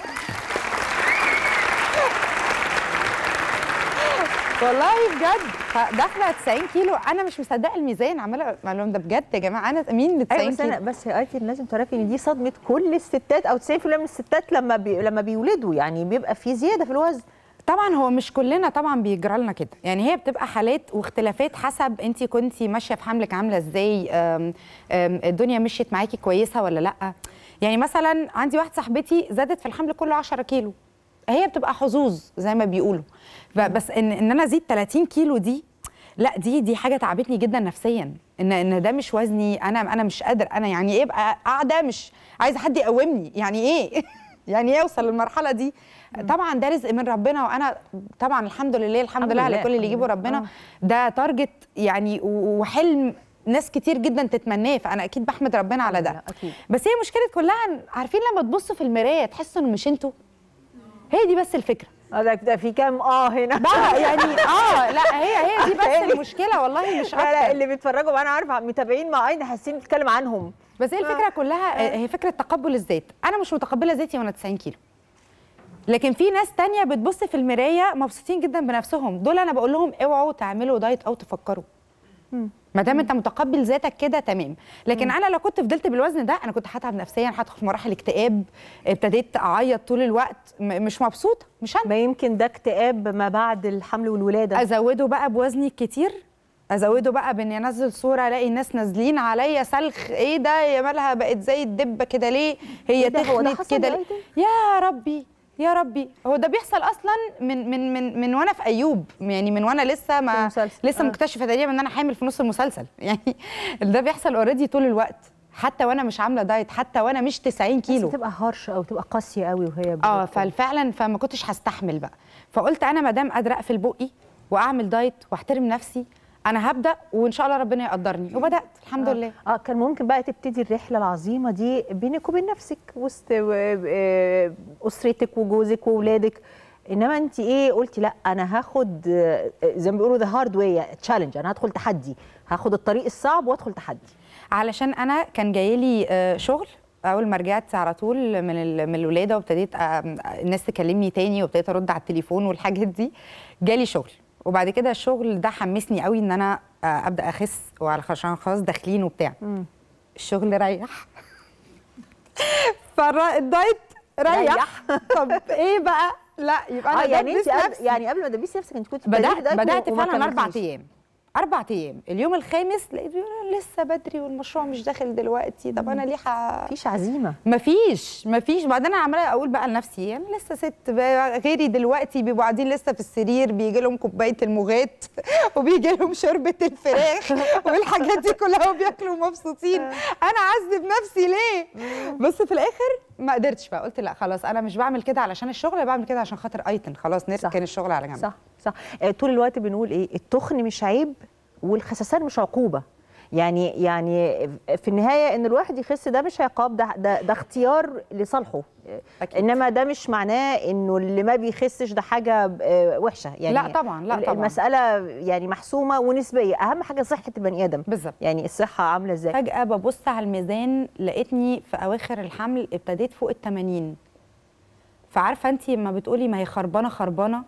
والله بجد فداخله 90 كيلو انا مش مصدقه الميزان عماله اقول لهم ده بجد يا جماعه انا مين اللي 90 ايوه بس انا كيلو بس يا ايتن لازم تعرفي ان دي صدمه كل الستات او 90% من الستات لما بي لما بيولدوا يعني بيبقى في زياده في الوزن طبعا هو مش كلنا طبعا بيجرى لنا كده يعني هي بتبقى حالات واختلافات حسب انت كنتي ماشيه في حملك عامله ازاي أم، أم، الدنيا مشيت معاكي كويسه ولا لا يعني مثلا عندي واحده صاحبتي زادت في الحمل كله 10 كيلو هي بتبقى حظوظ زي ما بيقولوا ب- بس ان ان انا ازيد 30 كيلو دي لا دي دي حاجه تعبتني جدا نفسيا ان ان ده مش وزني انا انا مش قادر انا يعني ايه ابقى قاعده مش عايزه حد يقومني يعني ايه يعني ايه اوصل للمرحله دي طبعا ده رزق من ربنا وانا طبعا الحمد لله الحمد, الحمد لله على لله، كل اللي الحمد يجيبه لله. ربنا آه. ده تارجت يعني و- وحلم ناس كتير جدا تتمناه فانا اكيد بحمد ربنا على ده اكيد بس هي مشكله كلها إن- عارفين لما تبصوا في المرايه تحسوا انه مش انتوا هي دي بس الفكره اه ده ده في كام اه هنا بقى يعني اه لا هي هي دي بس تاني. المشكله والله مش لا لا اكتر اللي بيتفرجوا معانا عارف متابعين مع ايتن حاسين بتتكلم عنهم بس هي الفكره كلها آه، هي فكره تقبل الذات انا مش متقبله ذاتي وانا 90 كيلو لكن في ناس تانية بتبص في المرايه مبسوطين جدا بنفسهم دول انا بقول لهم اوعوا تعملوا دايت او تفكروا ما دام انت متقبل ذاتك كده تمام لكن انا لو كنت فضلت بالوزن ده انا كنت هتعب نفسيا هدخل في مراحل اكتئاب ابتديت اعيط طول الوقت م- مش مبسوطه مش انا ما يمكن ده اكتئاب ما بعد الحمل والولاده ازوده بقى بوزني الكتير ازوده بقى باني انزل صوره الاقي الناس نازلين عليا سلخ ايه ده يا مالها بقت زي الدبه كده ليه هي إيه ده؟ هو ده تخنت حصل كده يا ليه يا ربي يا ربي هو ده بيحصل اصلا من من من من وانا في ايوب يعني من وانا لسه ما لسه آه. مكتشفه تقريبا ان انا حامل في نص المسلسل يعني ده بيحصل اوريدي طول الوقت حتى وانا مش عامله دايت حتى وانا مش 90 كيلو بتبقى هرش او تبقى قاسيه قوي وهي اه ففعلا فما كنتش هستحمل بقى فقلت انا ما دام قادره اقفل بقي واعمل دايت واحترم نفسي انا هبدا وان شاء الله ربنا يقدرني وبدات الحمد آه. لله اه كان ممكن بقى تبتدي الرحله العظيمه دي بينك وبين نفسك وسط آه، آه، اسرتك وجوزك واولادك انما انت ايه قلتي لا انا هاخد آه، زي ما بيقولوا ذا هارد واي تشالنج انا هدخل تحدي هاخد الطريق الصعب وادخل تحدي علشان انا كان جاي لي آه، شغل اول ما رجعت على طول من ال- من الولاده وابتديت آه، الناس تكلمني تاني وابتديت ارد على التليفون والحاجات دي جالي شغل وبعد كده الشغل ده حمسني قوي ان انا آه، ابدا اخس وعشان خلاص داخلين وبتاع الشغل ريح فالدايت ريح طب ايه بقى لا يبقى انا اه يعني انت دبست قبل نفسي. يعني قبل ما تدبسي نفسك انت كنت بدات بتدبسي بدات وما فعلا اربع كملتيش. ايام اربع ايام اليوم الخامس لقيت بيقول أنا لسه بدري والمشروع مش داخل دلوقتي طب انا ليه ح... مفيش عزيمه مفيش مفيش بعدين انا عماله اقول بقى لنفسي يعني لسه ست بقى غيري دلوقتي بيبقوا قاعدين لسه في السرير بيجي لهم كوبايه المغات وبيجي لهم شوربه الفراخ والحاجات دي كلها وبياكلوا مبسوطين انا اعذب نفسي ليه بس في الاخر ما قدرتش بقى قلت لا خلاص انا مش بعمل كده علشان الشغل انا بعمل كده عشان خاطر ايتن خلاص نركن الشغل على جنب صح صح آه، طول الوقت بنقول ايه التخن مش عيب والخسسان مش عقوبه يعني يعني في النهايه ان الواحد يخس ده مش عقاب ده ده, ده اختيار لصالحه أكيد. انما ده مش معناه انه اللي ما بيخسش ده حاجه آه، وحشه يعني لا طبعاً، لا طبعاً. المساله يعني محسومه ونسبيه اهم حاجه صحه البني ادم بالظبط يعني الصحه عامله ازاي فجأة ببص على الميزان لقيتني في أواخر الحمل ابتديت فوق ال 80 فعارفة أنت لما بتقولي ما هي خربانة خربانة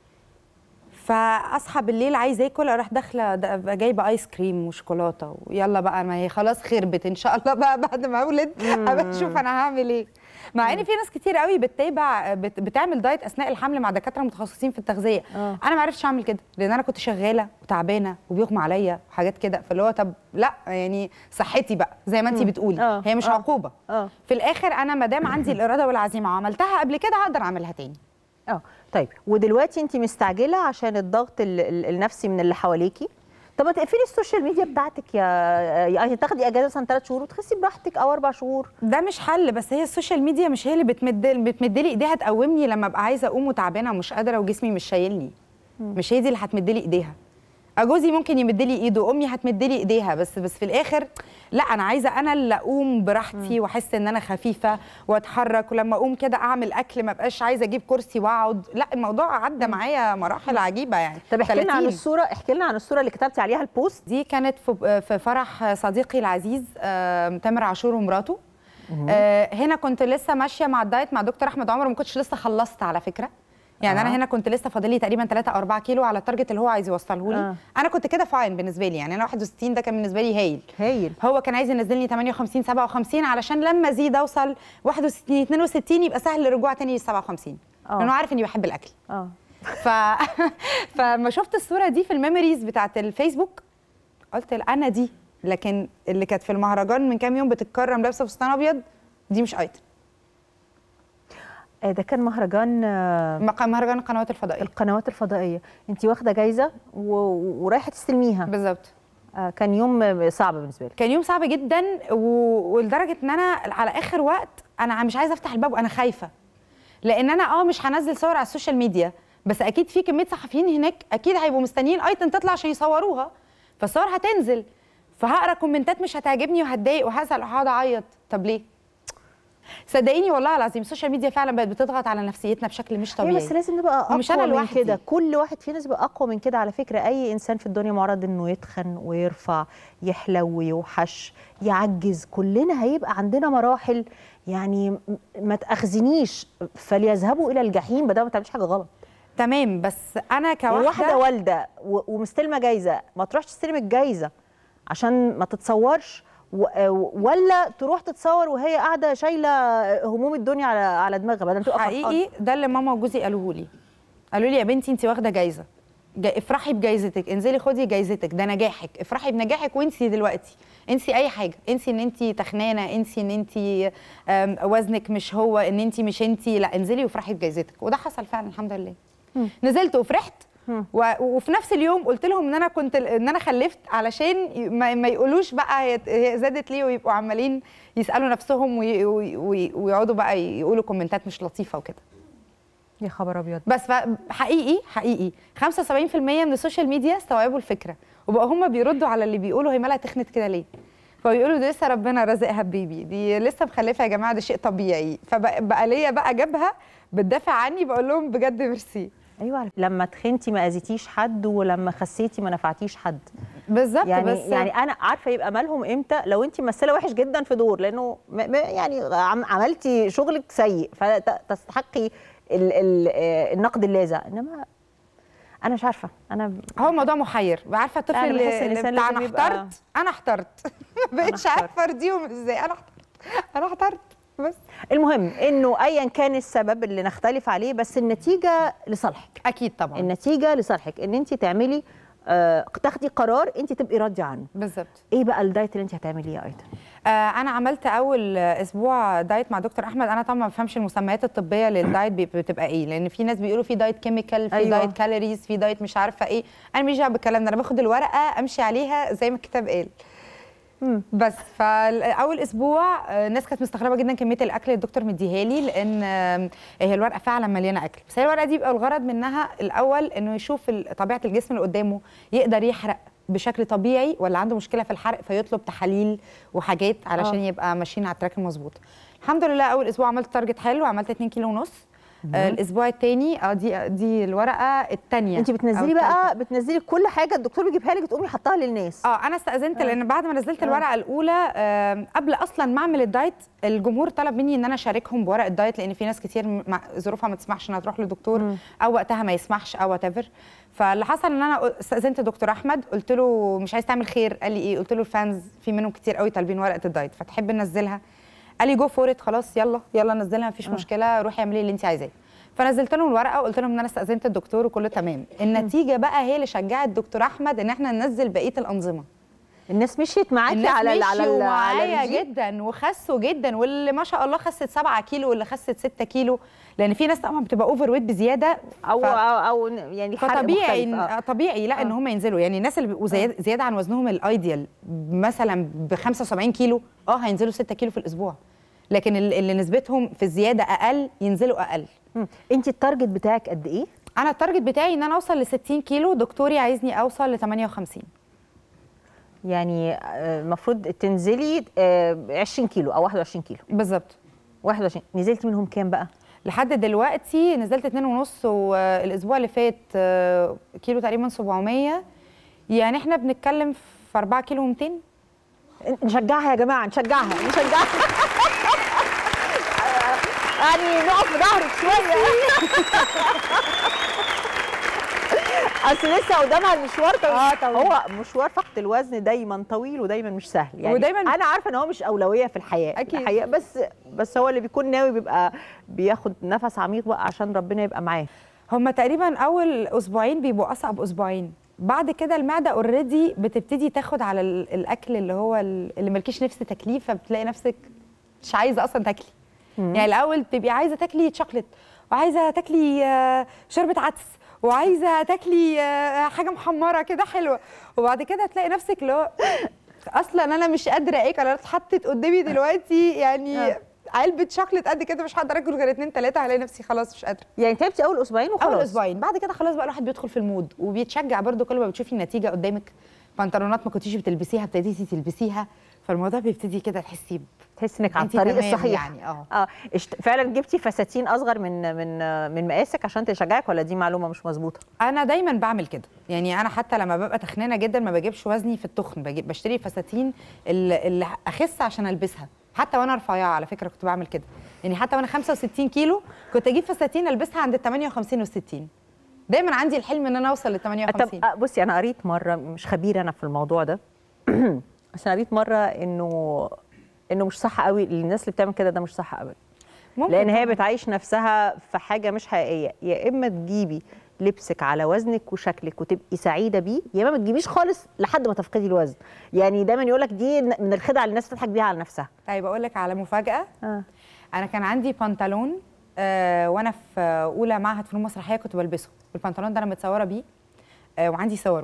فاصحى بالليل عايزه اكل اروح داخله د- جايبه ايس كريم وشوكولاته ويلا بقى ما هي خلاص خربت ان شاء الله بقى بعد ما اولد ابقى اشوف انا هعمل ايه مع ان في ناس كتير قوي بتتابع بت بتعمل دايت اثناء الحمل مع دكاتره متخصصين في التغذيه آه. انا ما عرفتش اعمل كده لان انا كنت شغاله وتعبانه وبيغمى عليا وحاجات كده فاللي هو طب لا يعني صحتي بقى زي ما انت مم. بتقولي آه. هي مش آه. عقوبه اه في الاخر انا ما دام عندي الاراده والعزيمه وعملتها قبل كده هقدر اعملها تاني اه طيب ودلوقتي انت مستعجله عشان الضغط ال- ال- النفسي من اللي حواليكي طب ما تقفلي السوشيال ميديا بتاعتك يا يعني تاخدي اجازه مثلا ثلاث شهور وتخسي براحتك او اربع شهور ده مش حل بس هي السوشيال ميديا مش هي اللي بتمد بتمد لي ايديها تقومني لما ابقى عايزه اقوم وتعبانه ومش قادره وجسمي مش شايلني مش هي دي اللي هتمد لي ايديها جوزي ممكن يمد لي ايده امي هتمد لي ايديها بس بس في الاخر لا انا عايزه انا اللي اقوم براحتي واحس ان انا خفيفه واتحرك ولما اقوم كده اعمل اكل ما بقاش عايزه اجيب كرسي واقعد لا الموضوع عدى معايا مراحل عجيبه يعني طب احكي لنا عن 30. الصوره احكي لنا عن الصوره اللي كتبتي عليها البوست دي كانت في في فرح صديقي العزيز آه، تامر عاشور ومراته آه، هنا كنت لسه ماشيه مع الدايت مع دكتور احمد عمر وما كنتش لسه خلصت على فكره يعني آه. انا هنا كنت لسه فاضل لي تقريبا 3 او 4 كيلو على التارجت اللي هو عايز يوصله لي آه. انا كنت كده فاين بالنسبه لي يعني انا 61 ده كان بالنسبه لي هايل هايل هو كان عايز ينزلني 58 57 علشان لما ازيد اوصل 61 62 يبقى سهل الرجوع تاني ل 57 آه. لانه عارف اني بحب الاكل اه ف... فما شفت الصوره دي في الميموريز بتاعت الفيسبوك قلت لا، انا دي لكن اللي كانت في المهرجان من كام يوم بتتكرم لابسه فستان ابيض دي مش ايتم آه، ده كان مهرجان آه، مهرجان القنوات الفضائيه القنوات الفضائيه انت واخده جايزه و... ورايحه تستلميها بالظبط آه كان يوم صعب بالنسبه لك كان يوم صعب جدا و... ولدرجه ان انا على اخر وقت انا مش عايزه افتح الباب وانا خايفه لان انا اه مش هنزل صور على السوشيال ميديا بس اكيد في كميه صحفيين هناك اكيد هيبقوا مستنيين ايتم تطلع عشان يصوروها فالصور هتنزل فهقرا كومنتات مش هتعجبني وهتضايق وهزعل وهقعد اعيط طب ليه صدقيني والله العظيم السوشيال ميديا فعلا بقت بتضغط على نفسيتنا بشكل مش طبيعي أيوة بس لازم نبقى اقوى ومش أنا من لوحدي. كده كل واحد فينا يبقى اقوى من كده على فكره اي انسان في الدنيا معرض انه يتخن ويرفع يحلو ويوحش يعجز كلنا هيبقى عندنا مراحل يعني م- ما تاخذنيش فليذهبوا الى الجحيم بدل ما تعملش حاجه غلط تمام بس انا يعني كواحده واحده والده و- ومستلمه جايزه ما تروحش تستلم الجايزه عشان ما تتصورش و- ولا تروح تتصور وهي قاعده شايله هموم الدنيا على على دماغها بدل ما تبقى فرحانة. حقيقي ده اللي ماما وجوزي قالوه لي قالوا لي يا بنتي انت واخده جايزه جا افرحي بجايزتك انزلي خدي جايزتك ده نجاحك افرحي بنجاحك وانسي دلوقتي انسي اي حاجه انسي ان انت تخنانه انسي ان انت آم، وزنك مش هو ان انت مش انت لا انزلي وافرحي بجايزتك وده حصل فعلا الحمد لله نزلت وفرحت و... وفي نفس اليوم قلت لهم ان انا كنت ان انا خلفت علشان ي- ما, ما يقولوش بقى هي هي زادت ليه ويبقوا عمالين يسالوا نفسهم وي... وي... وي... ويقعدوا بقى يقولوا كومنتات مش لطيفه وكده يا خبر ابيض بس ف- حقيقي حقيقي 75% من السوشيال ميديا استوعبوا الفكره وبقى هم بيردوا على اللي بيقولوا هي مالها تخنت كده ليه فبيقولوا دي لسه ربنا رازقها ببيبي دي لسه مخلفه يا جماعه ده شيء طبيعي فبقى بقى ليا بقى جابها بتدافع عني بقول لهم بجد ميرسي ايوه لما تخنتي ما اذيتيش حد ولما خسيتي ما نفعتيش حد بالظبط يعني بس يعني انا عارفه يبقى مالهم امتى لو انت ممثله وحش جدا في دور لانه م- م- يعني عم- عملتي شغلك سيء فتستحقي ال ال آه، النقد اللاذع انما انا مش عارفه انا هو موضوع محير عارفه الطفل أنا اللي, بحس اللي الإنسان بتاع انا لازم يبقى- احترت انا احترت ما بقتش عارفه ارضيهم ازاي انا احترت انا احترت بس المهم انه ايا كان السبب اللي نختلف عليه بس النتيجه لصالحك اكيد طبعا النتيجه لصالحك ان انت تعملي آه تاخدي قرار انت تبقي راضيه عنه بالظبط ايه بقى الدايت اللي انت هتعمليه يا ايضا آه انا عملت اول آه، اسبوع دايت مع دكتور احمد انا طبعا ما بفهمش المسميات الطبيه للدايت بي- بتبقى ايه لان في ناس بيقولوا في دايت كيميكال في أيوة. أيوة. دايت كالوريز في دايت مش عارفه ايه انا مش دعوه بالكلام ده انا باخد الورقه امشي عليها زي ما الكتاب قال بس فاول اسبوع آه، الناس كانت مستغربه جدا كميه الاكل اللي الدكتور مديها لي لان آه، هي الورقه فعلا مليانه اكل بس هي الورقه دي بيبقى الغرض منها الاول انه يشوف ال- طبيعه الجسم اللي قدامه يقدر يحرق بشكل طبيعي ولا عنده مشكله في الحرق فيطلب تحاليل وحاجات علشان آه. يبقى ماشيين على التراك المظبوط الحمد لله اول اسبوع عملت تارجت حلو عملت 2 كيلو ونص آه الاسبوع الثاني اه دي دي الورقه الثانيه انت بتنزلي بقى بتنزلي كل حاجه الدكتور بيجيبها لك تقومي حطها للناس اه انا استاذنت آه. لان بعد ما نزلت آه. الورقه الاولى آه قبل اصلا ما اعمل الدايت الجمهور طلب مني ان انا اشاركهم بورق الدايت لان في ناس كتير م- مع- ظروفها ما تسمحش انها تروح لدكتور او وقتها ما يسمحش او وات فاللي حصل ان انا استاذنت دكتور احمد قلت له مش عايز تعمل خير قال لي ايه قلت له الفانز في منهم كتير قوي طالبين ورقه الدايت فتحب ننزلها قال لي جو فور خلاص يلا يلا نزلها مفيش آه. مشكله روحي اعملي اللي انت عايزاه فنزلت لهم الورقه وقلت لهم ان انا استاذنت الدكتور وكله تمام النتيجه بقى هي اللي شجعت الدكتور احمد ان احنا ننزل بقيه الانظمه الناس مشيت معاكي الناس على ال- على مشيوا ال- على معايا الرجيم؟ جدا وخسوا جدا واللي ما شاء الله خست 7 كيلو واللي خست 6 كيلو لان في ناس طبعا بتبقى اوفر ويت بزياده او او, أو يعني الحرق فطبيعي مختلف. إن- طبيعي لا ان هم ينزلوا يعني الناس اللي بيبقوا زياده زياده عن وزنهم الايديال مثلا ب 75 كيلو اه هينزلوا 6 كيلو في الاسبوع لكن ال- اللي نسبتهم في الزياده اقل ينزلوا اقل انت التارجت بتاعك قد ايه انا التارجت بتاعي ان انا اوصل ل 60 كيلو دكتوري عايزني اوصل ل 58 يعني آه، المفروض تنزلي آه، 20 كيلو او 21 كيلو بالظبط 21 نزلتي منهم كام بقى لحد دلوقتي نزلت اتنين ونص والاسبوع اللي فات آه، كيلو تقريبا 700 يعني احنا بنتكلم في 4 كيلو و200 نشجعها يا جماعه نشجعها نشجعها يعني نقف في ظهرك شويه اصل لسه قدامها المشوار طويل آه، طويل. هو مشوار فقد الوزن دايما طويل ودايما مش سهل يعني ودايماً- انا عارفه ان هو مش اولويه في الحياه أكيد. الحقيقه بس بس هو اللي بيكون ناوي بيبقى بياخد نفس عميق بقى عشان ربنا يبقى معاه هما تقريبا اول اسبوعين بيبقوا اصعب اسبوعين بعد كده المعده اوريدي بتبتدي تاخد على ال- الاكل اللي هو ال- اللي مالكيش نفس تاكليه فبتلاقي نفسك مش عايزه اصلا تاكلي يعني الاول بتبقي عايزه تاكلي شوكليت وعايزه تاكلي آه، شوربه عدس وعايزه تاكلي آه، حاجه محمره كده حلوه وبعد كده تلاقي نفسك اللي هو اصلا انا مش قادره اكل انا اتحطت قدامي دلوقتي يعني آه. علبه شوكليت قد كده مش هقدر اكل غير اتنين تلاته هلاقي نفسي خلاص مش قادره يعني تعبتي اول اسبوعين وخلاص اول اسبوعين بعد كده خلاص بقى الواحد بيدخل في المود وبيتشجع برضو كل ما بتشوفي النتيجه قدامك بنطلونات ما كنتيش بتلبسيها ابتديتي تلبسيها فالموضوع بيبتدي كده تحسي ب- تحسي انك على أنتي الطريق تمام الصحيح يعني اه اه اشت... فعلا جبتي فساتين اصغر من من من مقاسك عشان تشجعك ولا دي معلومه مش مظبوطه انا دايما بعمل كده يعني انا حتى لما ببقى تخنانه جدا ما بجيبش وزني في التخن بجيب بشتري فساتين اللي, اللي اخس عشان البسها حتى وانا رفيعه على فكره كنت بعمل كده يعني حتى وانا 65 كيلو كنت اجيب فساتين البسها عند ال 58 وال 60 دايما عندي الحلم ان انا اوصل ل 58 طب آه، بصي انا قريت مره مش خبيره انا في الموضوع ده بس انا قريت مره انه انه مش صح قوي الناس اللي بتعمل كده ده مش صح قوي ممكن لان هي طبعاً. بتعيش نفسها في حاجه مش حقيقيه يا اما تجيبي لبسك على وزنك وشكلك وتبقي سعيده بيه يا اما ما تجيبيش خالص لحد ما تفقدي الوزن يعني دايما يقول لك دي من الخدع اللي الناس تضحك بيها على نفسها طيب اقول لك على مفاجاه آه. انا كان عندي بنطلون آه وانا في اولى معهد فنون مسرحيه كنت بلبسه البنطلون ده انا متصوره بيه آه وعندي صوره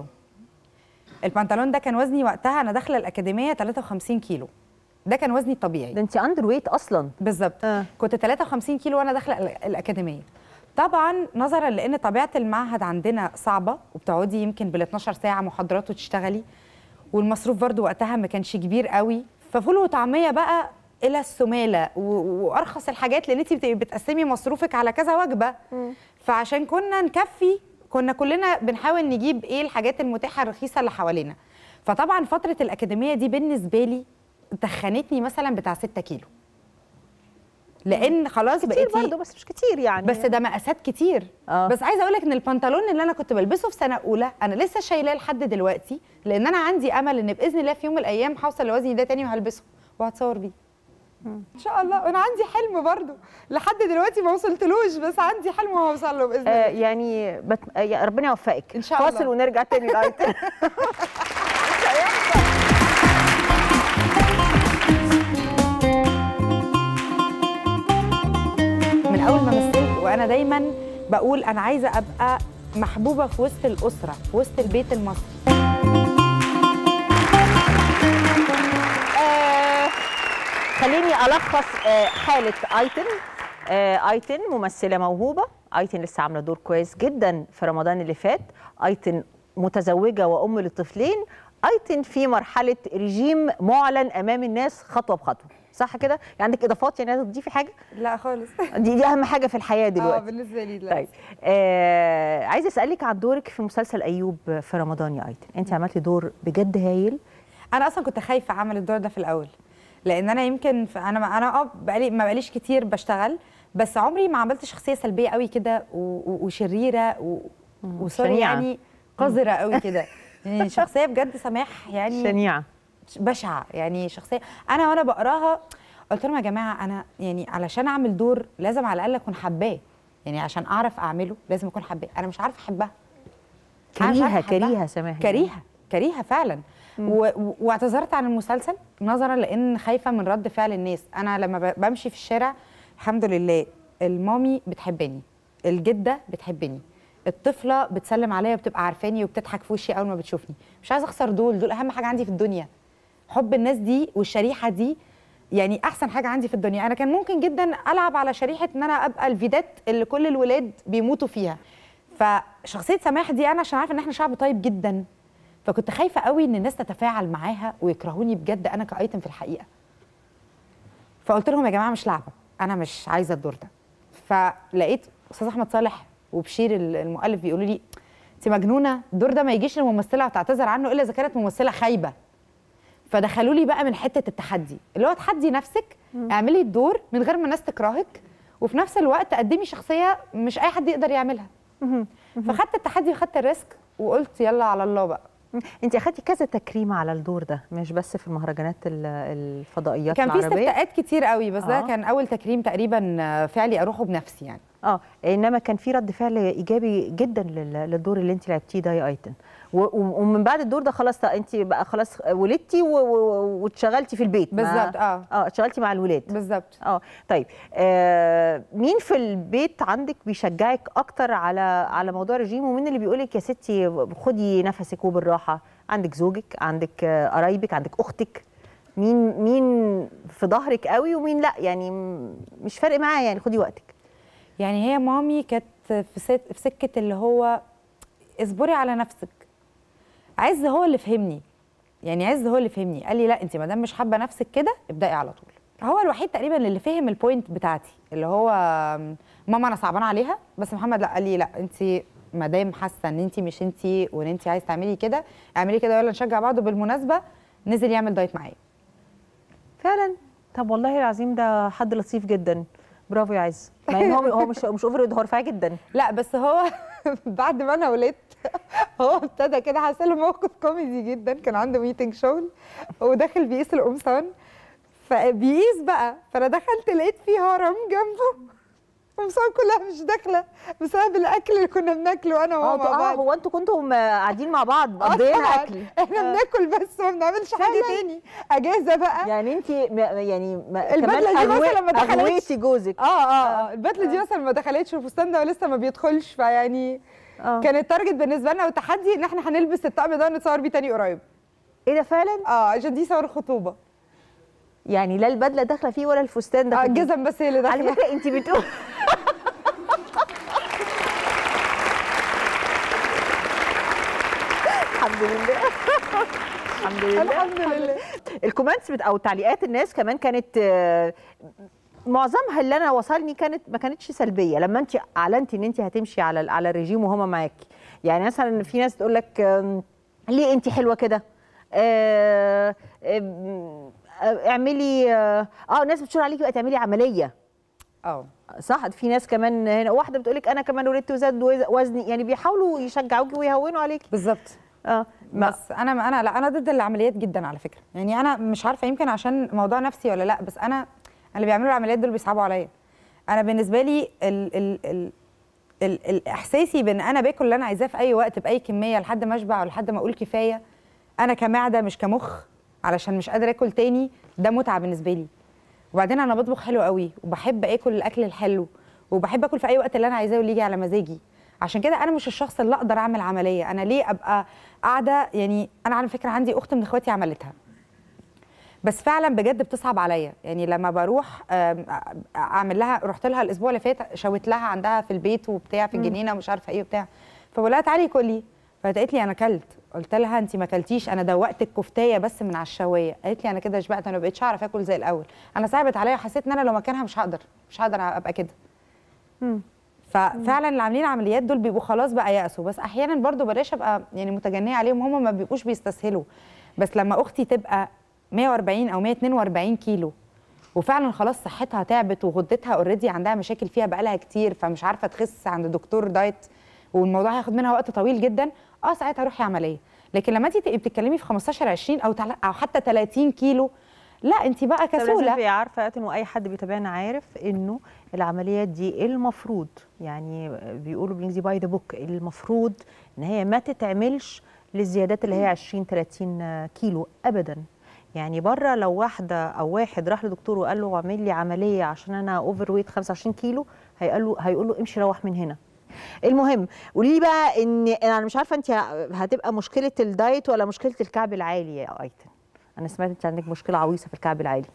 البنطلون ده كان وزني وقتها انا داخله الاكاديميه 53 كيلو ده كان وزني الطبيعي ده انت اندر ويت اصلا بالظبط آه. كنت 53 كيلو وانا داخله ال- الاكاديميه طبعا نظرا لان طبيعه المعهد عندنا صعبه وبتقعدي يمكن بال 12 ساعه محاضرات وتشتغلي والمصروف برضو وقتها ما كانش كبير قوي ففول وطعميه بقى الى السماله و- وارخص الحاجات لان انت بتبقي بتقسمي مصروفك على كذا وجبه فعشان كنا نكفي كنا كلنا بنحاول نجيب ايه الحاجات المتاحه الرخيصه اللي حوالينا فطبعا فتره الاكاديميه دي بالنسبه لي تخنتني مثلا بتاع 6 كيلو لان خلاص كتير بقيتي برضه بس مش كتير يعني بس ده مقاسات كتير آه. بس عايزه اقول لك ان البنطلون اللي انا كنت بلبسه في سنه اولى انا لسه شايلاه لحد دلوقتي لان انا عندي امل ان باذن الله في يوم من الايام هوصل لوزني ده تاني وهلبسه وهتصور بيه ان شاء الله وانا عندي حلم برضو لحد دلوقتي ما وصلتلوش بس عندي حلم وهوصل له باذن آه الله يعني بت... آه يعني ربنا يوفقك ان شاء الله فاصل ونرجع تاني لايتن من اول ما مثلت وانا دايما بقول انا عايزه ابقى محبوبه في وسط الاسره في وسط البيت المصري آه خليني الخص آه حاله ايتن آه ايتن ممثله موهوبه ايتن لسه عامله دور كويس جدا في رمضان اللي فات ايتن متزوجه وام لطفلين ايتن في مرحله رجيم معلن امام الناس خطوه بخطوه صح كده يعني عندك اضافات يعني عايزه تضيفي حاجه لا خالص دي دي اهم حاجه في الحياه اه دلوقتي بالنسبه لي دلوقتي طيب آه عايزه اسالك عن دورك في مسلسل ايوب في رمضان يا ايتن انت عملتي دور بجد هايل انا اصلا كنت خايفه اعمل الدور ده في الاول لان انا يمكن في انا انا اه بقالي ما بقاليش كتير بشتغل بس عمري ما عملت شخصيه سلبيه قوي كده و- و- وشريره و- وسوري شنيعة. يعني قذره قوي كده يعني شخصيه بجد سماح يعني شنيعه بشعه يعني شخصيه انا وانا بقراها قلت لهم يا جماعه انا يعني علشان اعمل دور لازم على الاقل اكون حباه يعني عشان اعرف اعمله لازم اكون حباه انا مش عارفه احبها أنا مش كريهه عارفة أحبها. كريهه سماح كريهه كريهه فعلا و- و- واعتذرت عن المسلسل نظرا لان خايفه من رد فعل الناس انا لما ب- بمشي في الشارع الحمد لله المامي بتحبني الجده بتحبني الطفله بتسلم عليا وبتبقى عارفاني وبتضحك في وشي اول ما بتشوفني مش عايزه اخسر دول دول اهم حاجه عندي في الدنيا حب الناس دي والشريحه دي يعني احسن حاجه عندي في الدنيا انا كان ممكن جدا العب على شريحه ان انا ابقى الفيدات اللي كل الولاد بيموتوا فيها فشخصيه سماح دي انا عشان عارفه ان احنا شعب طيب جدا فكنت خايفه قوي ان الناس تتفاعل معاها ويكرهوني بجد انا كايتم في الحقيقه فقلت لهم يا جماعه مش لعبه انا مش عايزه الدور ده فلقيت استاذ احمد صالح وبشير المؤلف بيقولوا لي انت مجنونه الدور ده ما يجيش لممثله وتعتذر عنه الا اذا كانت ممثله خايبه فدخلوا لي بقى من حته التحدي اللي هو تحدي نفسك اعملي الدور من غير ما الناس تكرهك وفي نفس الوقت قدمي شخصيه مش اي حد يقدر يعملها فخدت التحدي وخدت الريسك وقلت يلا على الله بقى انت اخدتي كذا تكريم على الدور ده مش بس في المهرجانات ال- الفضائيات كان في العربيه استفتاءات كتير قوي بس ده آه. كان اول تكريم تقريبا فعلي اروحه بنفسي يعني اه انما كان في رد فعل ايجابي جدا لل- للدور اللي انت لعبتيه ده يا ايتن و- و- ومن بعد الدور ده خلاص انت بقى خلاص ولدتي و- و- واتشغلتي في البيت مع- بالظبط، اه. اه اتشغلتي مع الولاد بالظبط اه طيب آه مين في البيت عندك بيشجعك اكتر على على موضوع الرجيم ومين اللي بيقولك يا ستي خدي نفسك وبالراحه عندك زوجك عندك آه، قرايبك عندك اختك مين مين في ظهرك قوي ومين لا يعني م- مش فارق معايا يعني خدي وقتك يعني هي مامي كانت في سك- في سكه اللي هو اصبري على نفسك عز هو اللي فهمني يعني عز هو اللي فهمني قال لي لا انت ما دام مش حابه نفسك كده ابدأي على طول هو الوحيد تقريبا اللي فهم البوينت بتاعتي اللي هو ماما انا صعبان عليها بس محمد لا قال لي لا انت ما دام حاسه ان انت مش انت وان انت عايز تعملي كده اعملي كده يلا نشجع بعض بالمناسبه نزل يعمل دايت معايا فعلا طب والله العظيم ده حد لطيف جدا برافو يا عز مع ان هو هو مش مش اوفر هو رفيع جدا لا بس هو بعد ما انا ولدت هو ابتدى كده حصل له موقف كوميدي جدا كان عنده ميتنج شغل وداخل بيقيس القمصان فبيقيس بقى فانا دخلت لقيت فيه هرم جنبه القمصان كلها مش داخله بسبب الاكل اللي كنا بناكله انا اه وهو مع اه بعض هو انتوا كنتم قاعدين مع بعض آه قضينا طبعاً. اكل احنا بناكل بس ما بنعملش حاجه تاني اجازه بقى يعني انت يعني ما البدله دي أغوي- مثلا ما دخلتش أغويتي جوزك اه اه, آه. البدله دي مثلا ما دخلتش والفستان ده لسه ما بيدخلش فيعني آه. كان التارجت بالنسبه لنا والتحدي ان احنا هنلبس الطقم ده ونتصور بيه تاني قريب ايه ده فعلا اه عشان دي صور خطوبه يعني لا البدله داخله فيه ولا الفستان اه داخل فيه الجزم بس هي اللي على داخله فكره انت بتقول الحمد لله الحمد لله الكومنتس بت- او تعليقات الناس كمان كانت آه، معظمها اللي انا وصلني كانت ما كانتش سلبيه لما انت اعلنتي ان انت هتمشي على على الرجيم وهما معاكي يعني مثلا في ناس تقول لك آم، ليه انت حلوه كده آه، آم، آه، اعملي اه آه، ناس بتشور عليكي بقى تعملي عمليه اه صح في ناس كمان هنا واحده بتقول لك انا كمان ولدت وزاد وز- وزني يعني بيحاولوا يشجعوكي ويهونوا عليكي بالظبط اه ما بس انا انا لا انا ضد العمليات جدا على فكره يعني انا مش عارفه يمكن عشان موضوع نفسي ولا لا بس انا اللي بيعملوا العمليات دول بيصعبوا عليا انا بالنسبه لي ال ال ال ال الاحساسي بان انا باكل اللي انا عايزاه في اي وقت باي كميه لحد ما اشبع ولحد ما اقول كفايه انا كمعده مش كمخ علشان مش قادره اكل تاني ده متعه بالنسبه لي وبعدين انا بطبخ حلو قوي وبحب اكل الاكل الحلو وبحب اكل في اي وقت اللي انا عايزاه واللي يجي على مزاجي عشان كده انا مش الشخص اللي اقدر اعمل عمليه انا ليه ابقى قاعده يعني انا على فكره عندي اخت من اخواتي عملتها بس فعلا بجد بتصعب عليا يعني لما بروح آم، اعمل لها رحت لها الاسبوع اللي فات شويت لها عندها في البيت وبتاع في مم. الجنينه ومش عارفه ايه وبتاع فبقول لها تعالي كلي فقالت لي انا اكلت قلت لها انت ما اكلتيش انا دوقت الكفتايه بس من على الشوايه قالت لي انا كده شبعت انا ما بقتش اعرف اكل زي الاول انا صعبت عليا حسيت ان انا لو مكانها مش هقدر مش هقدر ابقى كده ففعلا اللي عاملين عمليات دول بيبقوا خلاص بقى يأسوا بس احيانا برضو بلاش ابقى يعني متجنيه عليهم هم ما بيبقوش بيستسهلوا بس لما اختي تبقى 140 او 142 كيلو وفعلا خلاص صحتها تعبت وغدتها اوريدي عندها مشاكل فيها بقالها كتير فمش عارفه تخس عند دكتور دايت والموضوع هياخد منها وقت طويل جدا اه ساعتها روحي عمليه لكن لما انت تبقي بتتكلمي في 15 20 او تل- او حتى 30 كيلو لا انت بقى طب لازم كسوله تبقي عارفه يا واي حد بيتابعنا عارف انه العمليات دي المفروض يعني بيقولوا بالانجليزي باي ذا بوك المفروض ان هي ما تتعملش للزيادات اللي هي 20 30 كيلو ابدا يعني بره لو واحده او واحد راح لدكتور وقال له اعمل لي عمليه عشان انا اوفر ويت 25 كيلو هيقول له هيقول له امشي روح من هنا المهم قولي لي بقى ان انا مش عارفه انت هتبقى مشكله الدايت ولا مشكله الكعب العالي يا ايتن انا سمعت انت عندك مشكله عويصه في الكعب العالي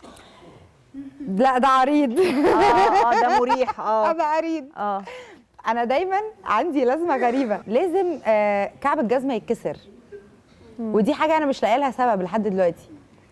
لا ده عريض اه اه ده مريح اه ده عريض اه انا دايما عندي لازمه غريبه لازم آه كعب الجزمه يتكسر ودي حاجه انا مش لاقيه لها سبب لحد دلوقتي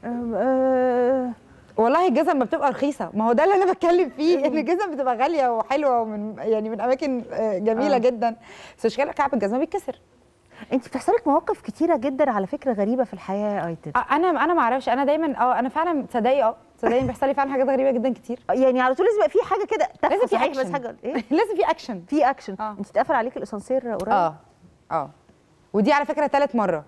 والله الجزم ما بتبقى رخيصه ما هو ده اللي انا بتكلم فيه ان الجزم بتبقى غاليه وحلوه ومن يعني من اماكن آه، جميله آه. جدا بس مشكله كعب الجزمه بيتكسر انت بتحصل لك مواقف كتيره جدا على فكره غريبه في الحياه يا ايتن آه، انا انا ما اعرفش انا دايما اه انا فعلا تصدقي اه تصدقي بيحصل لي فعلا حاجات غريبه جدا كتير يعني على طول لازم يبقى في حاجه كده تافهة لازم في صحيح، اكشن بس حاجه ايه لازم في اكشن في اكشن انت اتقفل عليك الاسانسير قريب اه اه ودي على فكره ثالث مره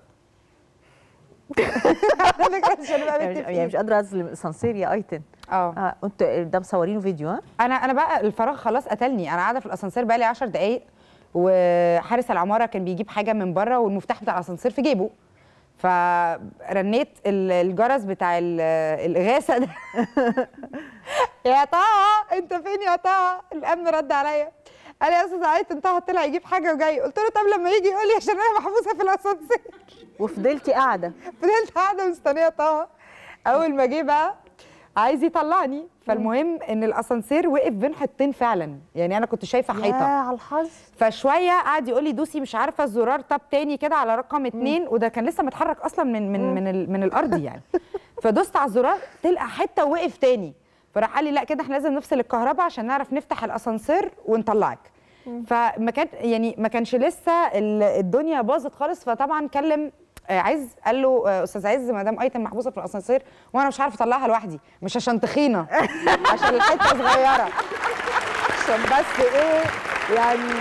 عشان نبقى يعني متفقين. يعني مش قادره اظلم الاسانسير يا ايتن اه اه انت ده مصورينه فيديو ها انا انا بقى الفراغ خلاص قتلني انا قاعده في الاسانسير بقى لي 10 دقائق وحارس العماره كان بيجيب حاجه من بره والمفتاح بتاع الاسانسير في جيبه فرنيت ال- الجرس بتاع ال- الاغاثه ده يا طه انت فين يا طه الامن رد عليا قال لي يا استاذ عايز طه طلع يجيب حاجه وجاي قلت له طب لما يجي يقول لي عشان انا محبوسه في الاسانسير وفضلتي قاعده فضلت قاعده مستنيه طه اول ما جه بقى عايز يطلعني فالمهم ان الاسانسير وقف بين حيطتين فعلا يعني انا كنت شايفه يا حيطه على الحظ فشويه قعد يقول لي دوسي مش عارفه الزرار طب تاني كده على رقم اتنين وده كان لسه متحرك اصلا من من من, ال- من الارض يعني فدوست على الزرار تلقى حته وقف تاني فراح قال لي لا كده احنا لازم نفصل الكهرباء عشان نعرف نفتح الاسانسير ونطلعك فما كان يعني ما كانش لسه ال- الدنيا باظت خالص فطبعا كلم آه، عز قال له آه، استاذ عز مدام ايتم محبوسه في الاسانسير وانا مش عارفه اطلعها لوحدي مش عشان تخينه عشان الحته صغيره عشان بس ايه يعني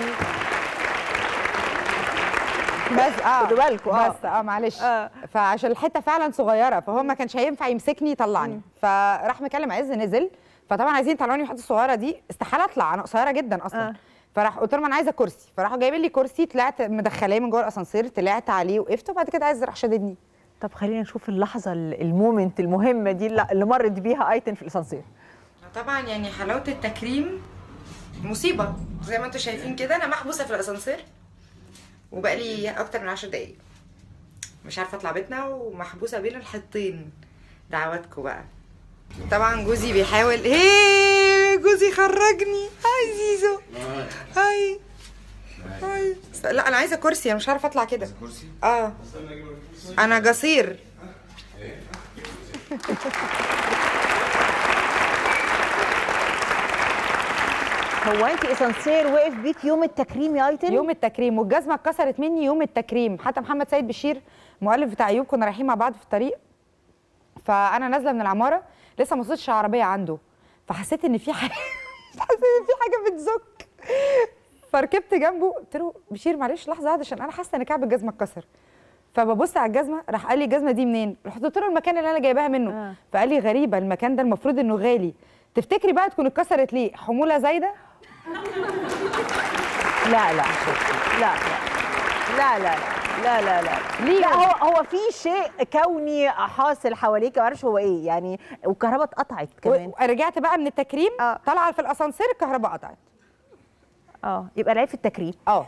بس اه خدوا بالكوا، آه. بس اه معلش فعشان الحته فعلا صغيره فهو ما كانش هينفع يمسكني يطلعني فراح مكلم عز نزل فطبعا عايزين يطلعوني من الحته الصغيره دي استحاله اطلع انا قصيره جدا اصلا فراح قلت لهم انا عايزه كرسي فراحوا جايبين لي كرسي طلعت مدخلاه من جوه الاسانسير طلعت عليه وقفت وبعد كده عز راح شددني طب خلينا نشوف اللحظه ال- المومنت المهمه دي اللي اللي مرت بيها ايتن في الاسانسير طبعا يعني حلاوه التكريم مصيبه زي ما انتم شايفين كده انا محبوسه في الاسانسير وبقالي اكتر من 10 دقايق مش عارفه اطلع بيتنا ومحبوسه بين الحيطين دعواتكم بقى طبعا جوزي بيحاول هي جوزي خرجني هاي زيزو هاي هاي. لا انا عايزه كرسي انا مش عارفه اطلع كده اه انا قصير هو انت اسانسير وقف بيك يوم التكريم يا ايتن يوم التكريم والجزمه اتكسرت مني يوم التكريم حتى محمد سيد بشير مؤلف بتاع ايوب كنا رايحين مع بعض في الطريق فانا نازله من العماره لسه ما وصلتش العربيه عنده فحسيت ان في حاجه حسيت ان في حاجه بتزك فركبت جنبه قلت له بشير معلش لحظه واحده عشان انا حاسه ان كعب الجزمه اتكسر فببص على الجزمه راح قال لي الجزمه دي منين رحت قلت له المكان اللي انا جايباها منه آه. فقال لي غريبه المكان ده المفروض انه غالي تفتكري بقى تكون اتكسرت ليه حموله زايده لا لا لا لا لا لا لا لا لا ليه؟ لا هو هو في شيء كوني حاصل حواليك ما اعرفش هو ايه يعني والكهرباء اتقطعت كمان ورجعت بقى من التكريم آه. طالعه في الاسانسير الكهرباء قطعت اه يبقى العيب في التكريم اه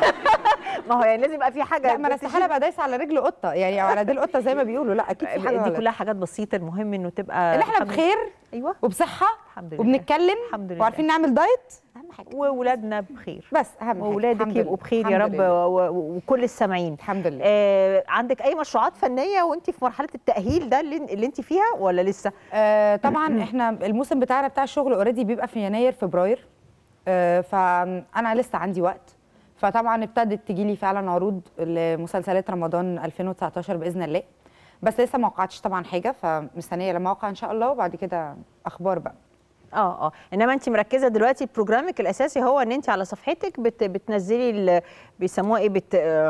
ما هو يعني لازم يبقى في حاجه لا ما انا استحاله ابقى دايسه على رجل قطه يعني او على ديل قطه زي ما بيقولوا لا اكيد في حاجه دي غلط. كلها حاجات بسيطه المهم انه تبقى ان احنا بخير ايوه وبصحه الحمد لله وبنتكلم الحمد لله وعارفين نعمل دايت اهم حاجه واولادنا بخير بس اهم حاجه واولادك الحمد يبقوا لله. بخير يا الحمد رب لله. و- و- وكل السامعين الحمد لله آه عندك اي مشروعات فنيه وانت في مرحله التاهيل ده اللي, اللي انت فيها ولا لسه آه طبعا احنا الموسم بتاعنا بتاع الشغل اوريدي بيبقى في يناير فبراير آه فانا لسه عندي وقت فطبعا ابتدت تجي لي فعلا عروض لمسلسلات رمضان 2019 باذن الله بس لسه ما وقعتش طبعا حاجه فمستنيه لما اوقع ان شاء الله وبعد كده اخبار بقى اه اه انما انت مركزه دلوقتي برنامجك الاساسي هو ان انت على صفحتك بت بتنزلي ال- بيسموها ايه بت آه،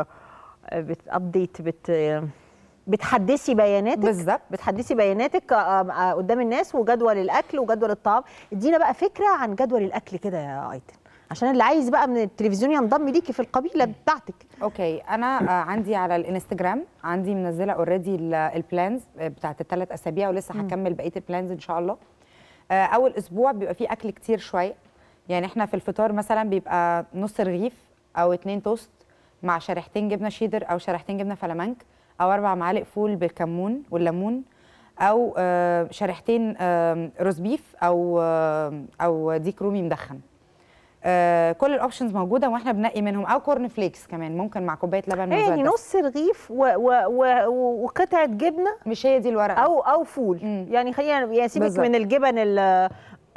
بتابديت بت آه، بتحدثي بياناتك بالظبط بتحدثي بياناتك آه، آه، قدام الناس وجدول الاكل وجدول الطعام ادينا بقى فكره عن جدول الاكل كده يا ايتن عشان اللي عايز بقى من التلفزيون ينضم ليكي في القبيله بتاعتك اوكي انا آه، عندي على الانستجرام عندي منزله اوريدي البلانز بتاعت الثلاث اسابيع ولسه هكمل بقيه البلانز ان شاء الله آه، اول اسبوع بيبقى فيه اكل كتير شويه يعني احنا في الفطار مثلا بيبقى نص رغيف او اتنين توست مع شريحتين جبنه شيدر او شريحتين جبنه فلامنك او اربع معالق فول بالكمون والليمون او آه، شريحتين آه، روز بيف او آه، او ديك رومي مدخن آه، كل الاوبشنز موجوده واحنا بنقي منهم او كورن فليكس كمان ممكن مع كوبايه لبن هي يعني مزودة. نص رغيف و و و وقطعه جبنه مش هي دي الورقه او او فول مم. يعني خلينا يعني سيبك بالظبط. من الجبن ال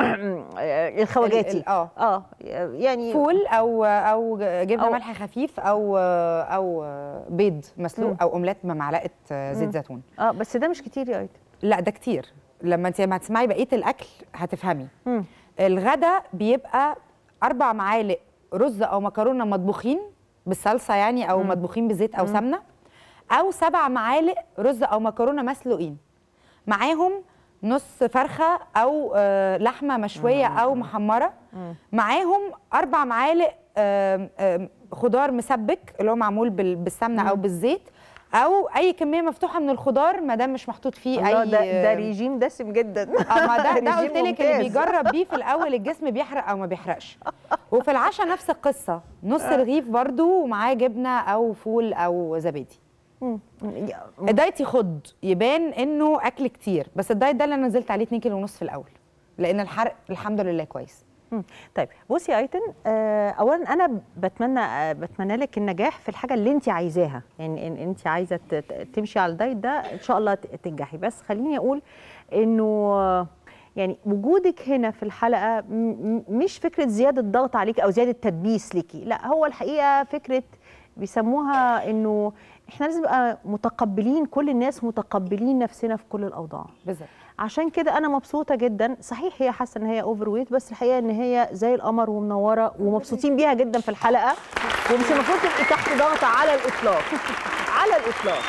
الخواجاتي ال- ال- اه اه يعني فول او او جبنه أو- ملح خفيف او او بيض مسلوق مم. او اومليت بمعلقه زيت مم. زيتون اه بس ده مش كتير يا ايتن لا ده كتير لما انت لما هتسمعي بقيه الاكل هتفهمي مم. الغدا بيبقى اربع معالق رز او مكرونه مطبوخين بالصلصه يعني او مم. مطبوخين بزيت او مم. سمنه او سبع معالق رز او مكرونه مسلوقين معاهم نص فرخه او آه، لحمه مشويه او محمره معاهم اربع معالق آم، آم، خضار مسبك اللي هو معمول بال- بالسمنه او بالزيت او اي كميه مفتوحه من الخضار ما دام مش محطوط فيه الله اي ده ده ريجيم دسم جدا اه ما ده ده ريجيم قلت لك اللي ممتاز. بيجرب بيه في الاول الجسم بيحرق او ما بيحرقش وفي العشاء نفس القصه نص رغيف برضو ومعاه جبنه او فول او زبادي مم. الدايت يخض يبان انه اكل كتير بس الدايت ده اللي انا نزلت عليه 2 كيلو ونص في الاول لان الحرق الحمد لله كويس مم. طيب بصي يا ايتن آه، اولا انا بتمنى آه، بتمنى لك النجاح في الحاجه اللي انت عايزاها يعني ان انت عايزه ت- ت- تمشي على الدايت ده ان شاء الله ت- تنجحي بس خليني اقول انه آه، يعني وجودك هنا في الحلقه م- م- مش فكره زياده ضغط عليك او زياده تدبيس ليكي لا هو الحقيقه فكره بيسموها انه احنا لازم نبقى متقبلين كل الناس متقبلين نفسنا في كل الاوضاع بالظبط عشان كده انا مبسوطه جدا صحيح هي حاسه ان هي اوفر ويت بس الحقيقه ان هي زي القمر ومنوره ومبسوطين بيها جدا في الحلقه ومش المفروض تبقي تحت ضغط على الاطلاق على الاطلاق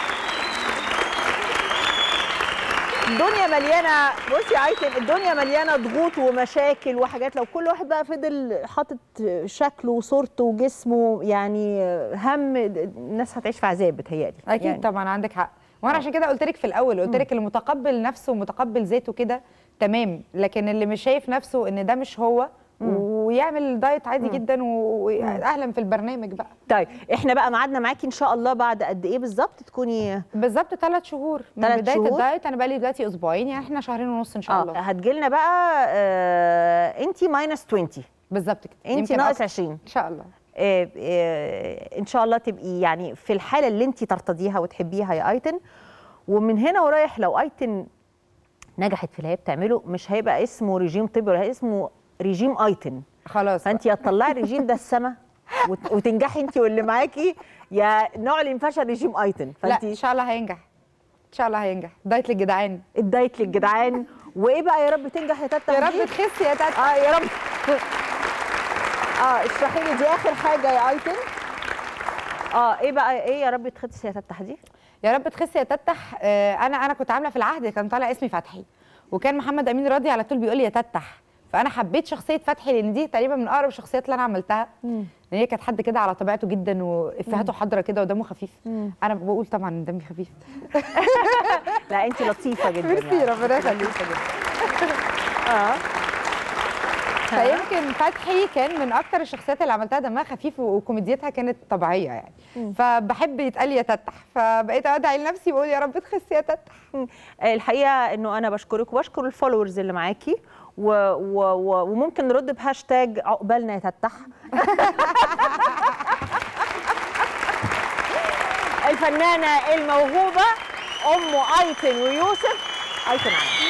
الدنيا مليانه بصي يا ايتن الدنيا مليانه ضغوط ومشاكل وحاجات لو كل واحد بقى فضل حاطط شكله وصورته وجسمه يعني هم الناس هتعيش في عذاب بتهيألي اكيد يعني. يعني. طبعا عندك حق وانا عشان كده قلت لك في الاول قلت لك اللي متقبل نفسه ومتقبل ذاته كده تمام لكن اللي مش شايف نفسه ان ده مش هو ويعمل دايت عادي جدا و- واهلا في البرنامج بقى طيب احنا بقى ميعادنا معاكي ان شاء الله بعد قد ايه بالظبط تكوني بالظبط ثلاث شهور من تلات بدايه شهور؟ الدايت انا بقى لي دلوقتي اسبوعين يعني احنا شهرين ونص ان شاء الله هتجي لنا بقى آه انت ماينس 20 بالظبط كده انت يمكن ناقص أكتر. 20 ان شاء الله آه، آه، ان شاء الله تبقي يعني في الحاله اللي انت ترتضيها وتحبيها يا ايتن ومن هنا ورايح لو ايتن نجحت في اللي هي بتعمله مش هيبقى اسمه ريجيم طبي ولا هيبقى اسمه ريجيم ايتن خلاص فانت يا تطلعي الريجيم ده السما وت- وتنجحي انت واللي معاكي يا نعلن فشل ريجيم ايتن لا ان شاء الله هينجح ان شاء الله هينجح دايت للجدعان الدايت للجدعان وايه بقى يا رب تنجح يا تتا يا رب دي؟ تخسي يا تتا اه يا رب اه اشرحي لي دي اخر حاجه يا ايتن اه ايه بقى ايه يا رب تخسي يا تتا دي يا رب تخسي يا تتح آه، انا انا كنت عامله في العهد كان طالع اسمي فتحي وكان محمد امين راضي على طول بيقول لي يا تتح فانا حبيت شخصيه فتحي لان دي تقريبا من اقرب الشخصيات اللي انا عملتها لان هي كانت حد كده على طبيعته جدا وافهاته حاضره كده ودمه خفيف انا بقول طبعا إن دمي خفيف لا انت لطيفه جدا ميرسي يعني. ربنا يخليك اه فيمكن فتحي كان من اكتر الشخصيات اللي عملتها دمها خفيف وكوميديتها كانت طبيعيه يعني فبحب يتقال لي يا تتح فبقيت ادعي لنفسي بقول يا رب تخسي يا تتح الحقيقه انه انا بشكرك وبشكر الفولورز اللي معاكي و و و وممكن نرد بهاشتاج عقبالنا يا تتح الفنانه الموهوبه ام ايتن ويوسف ايتن عامر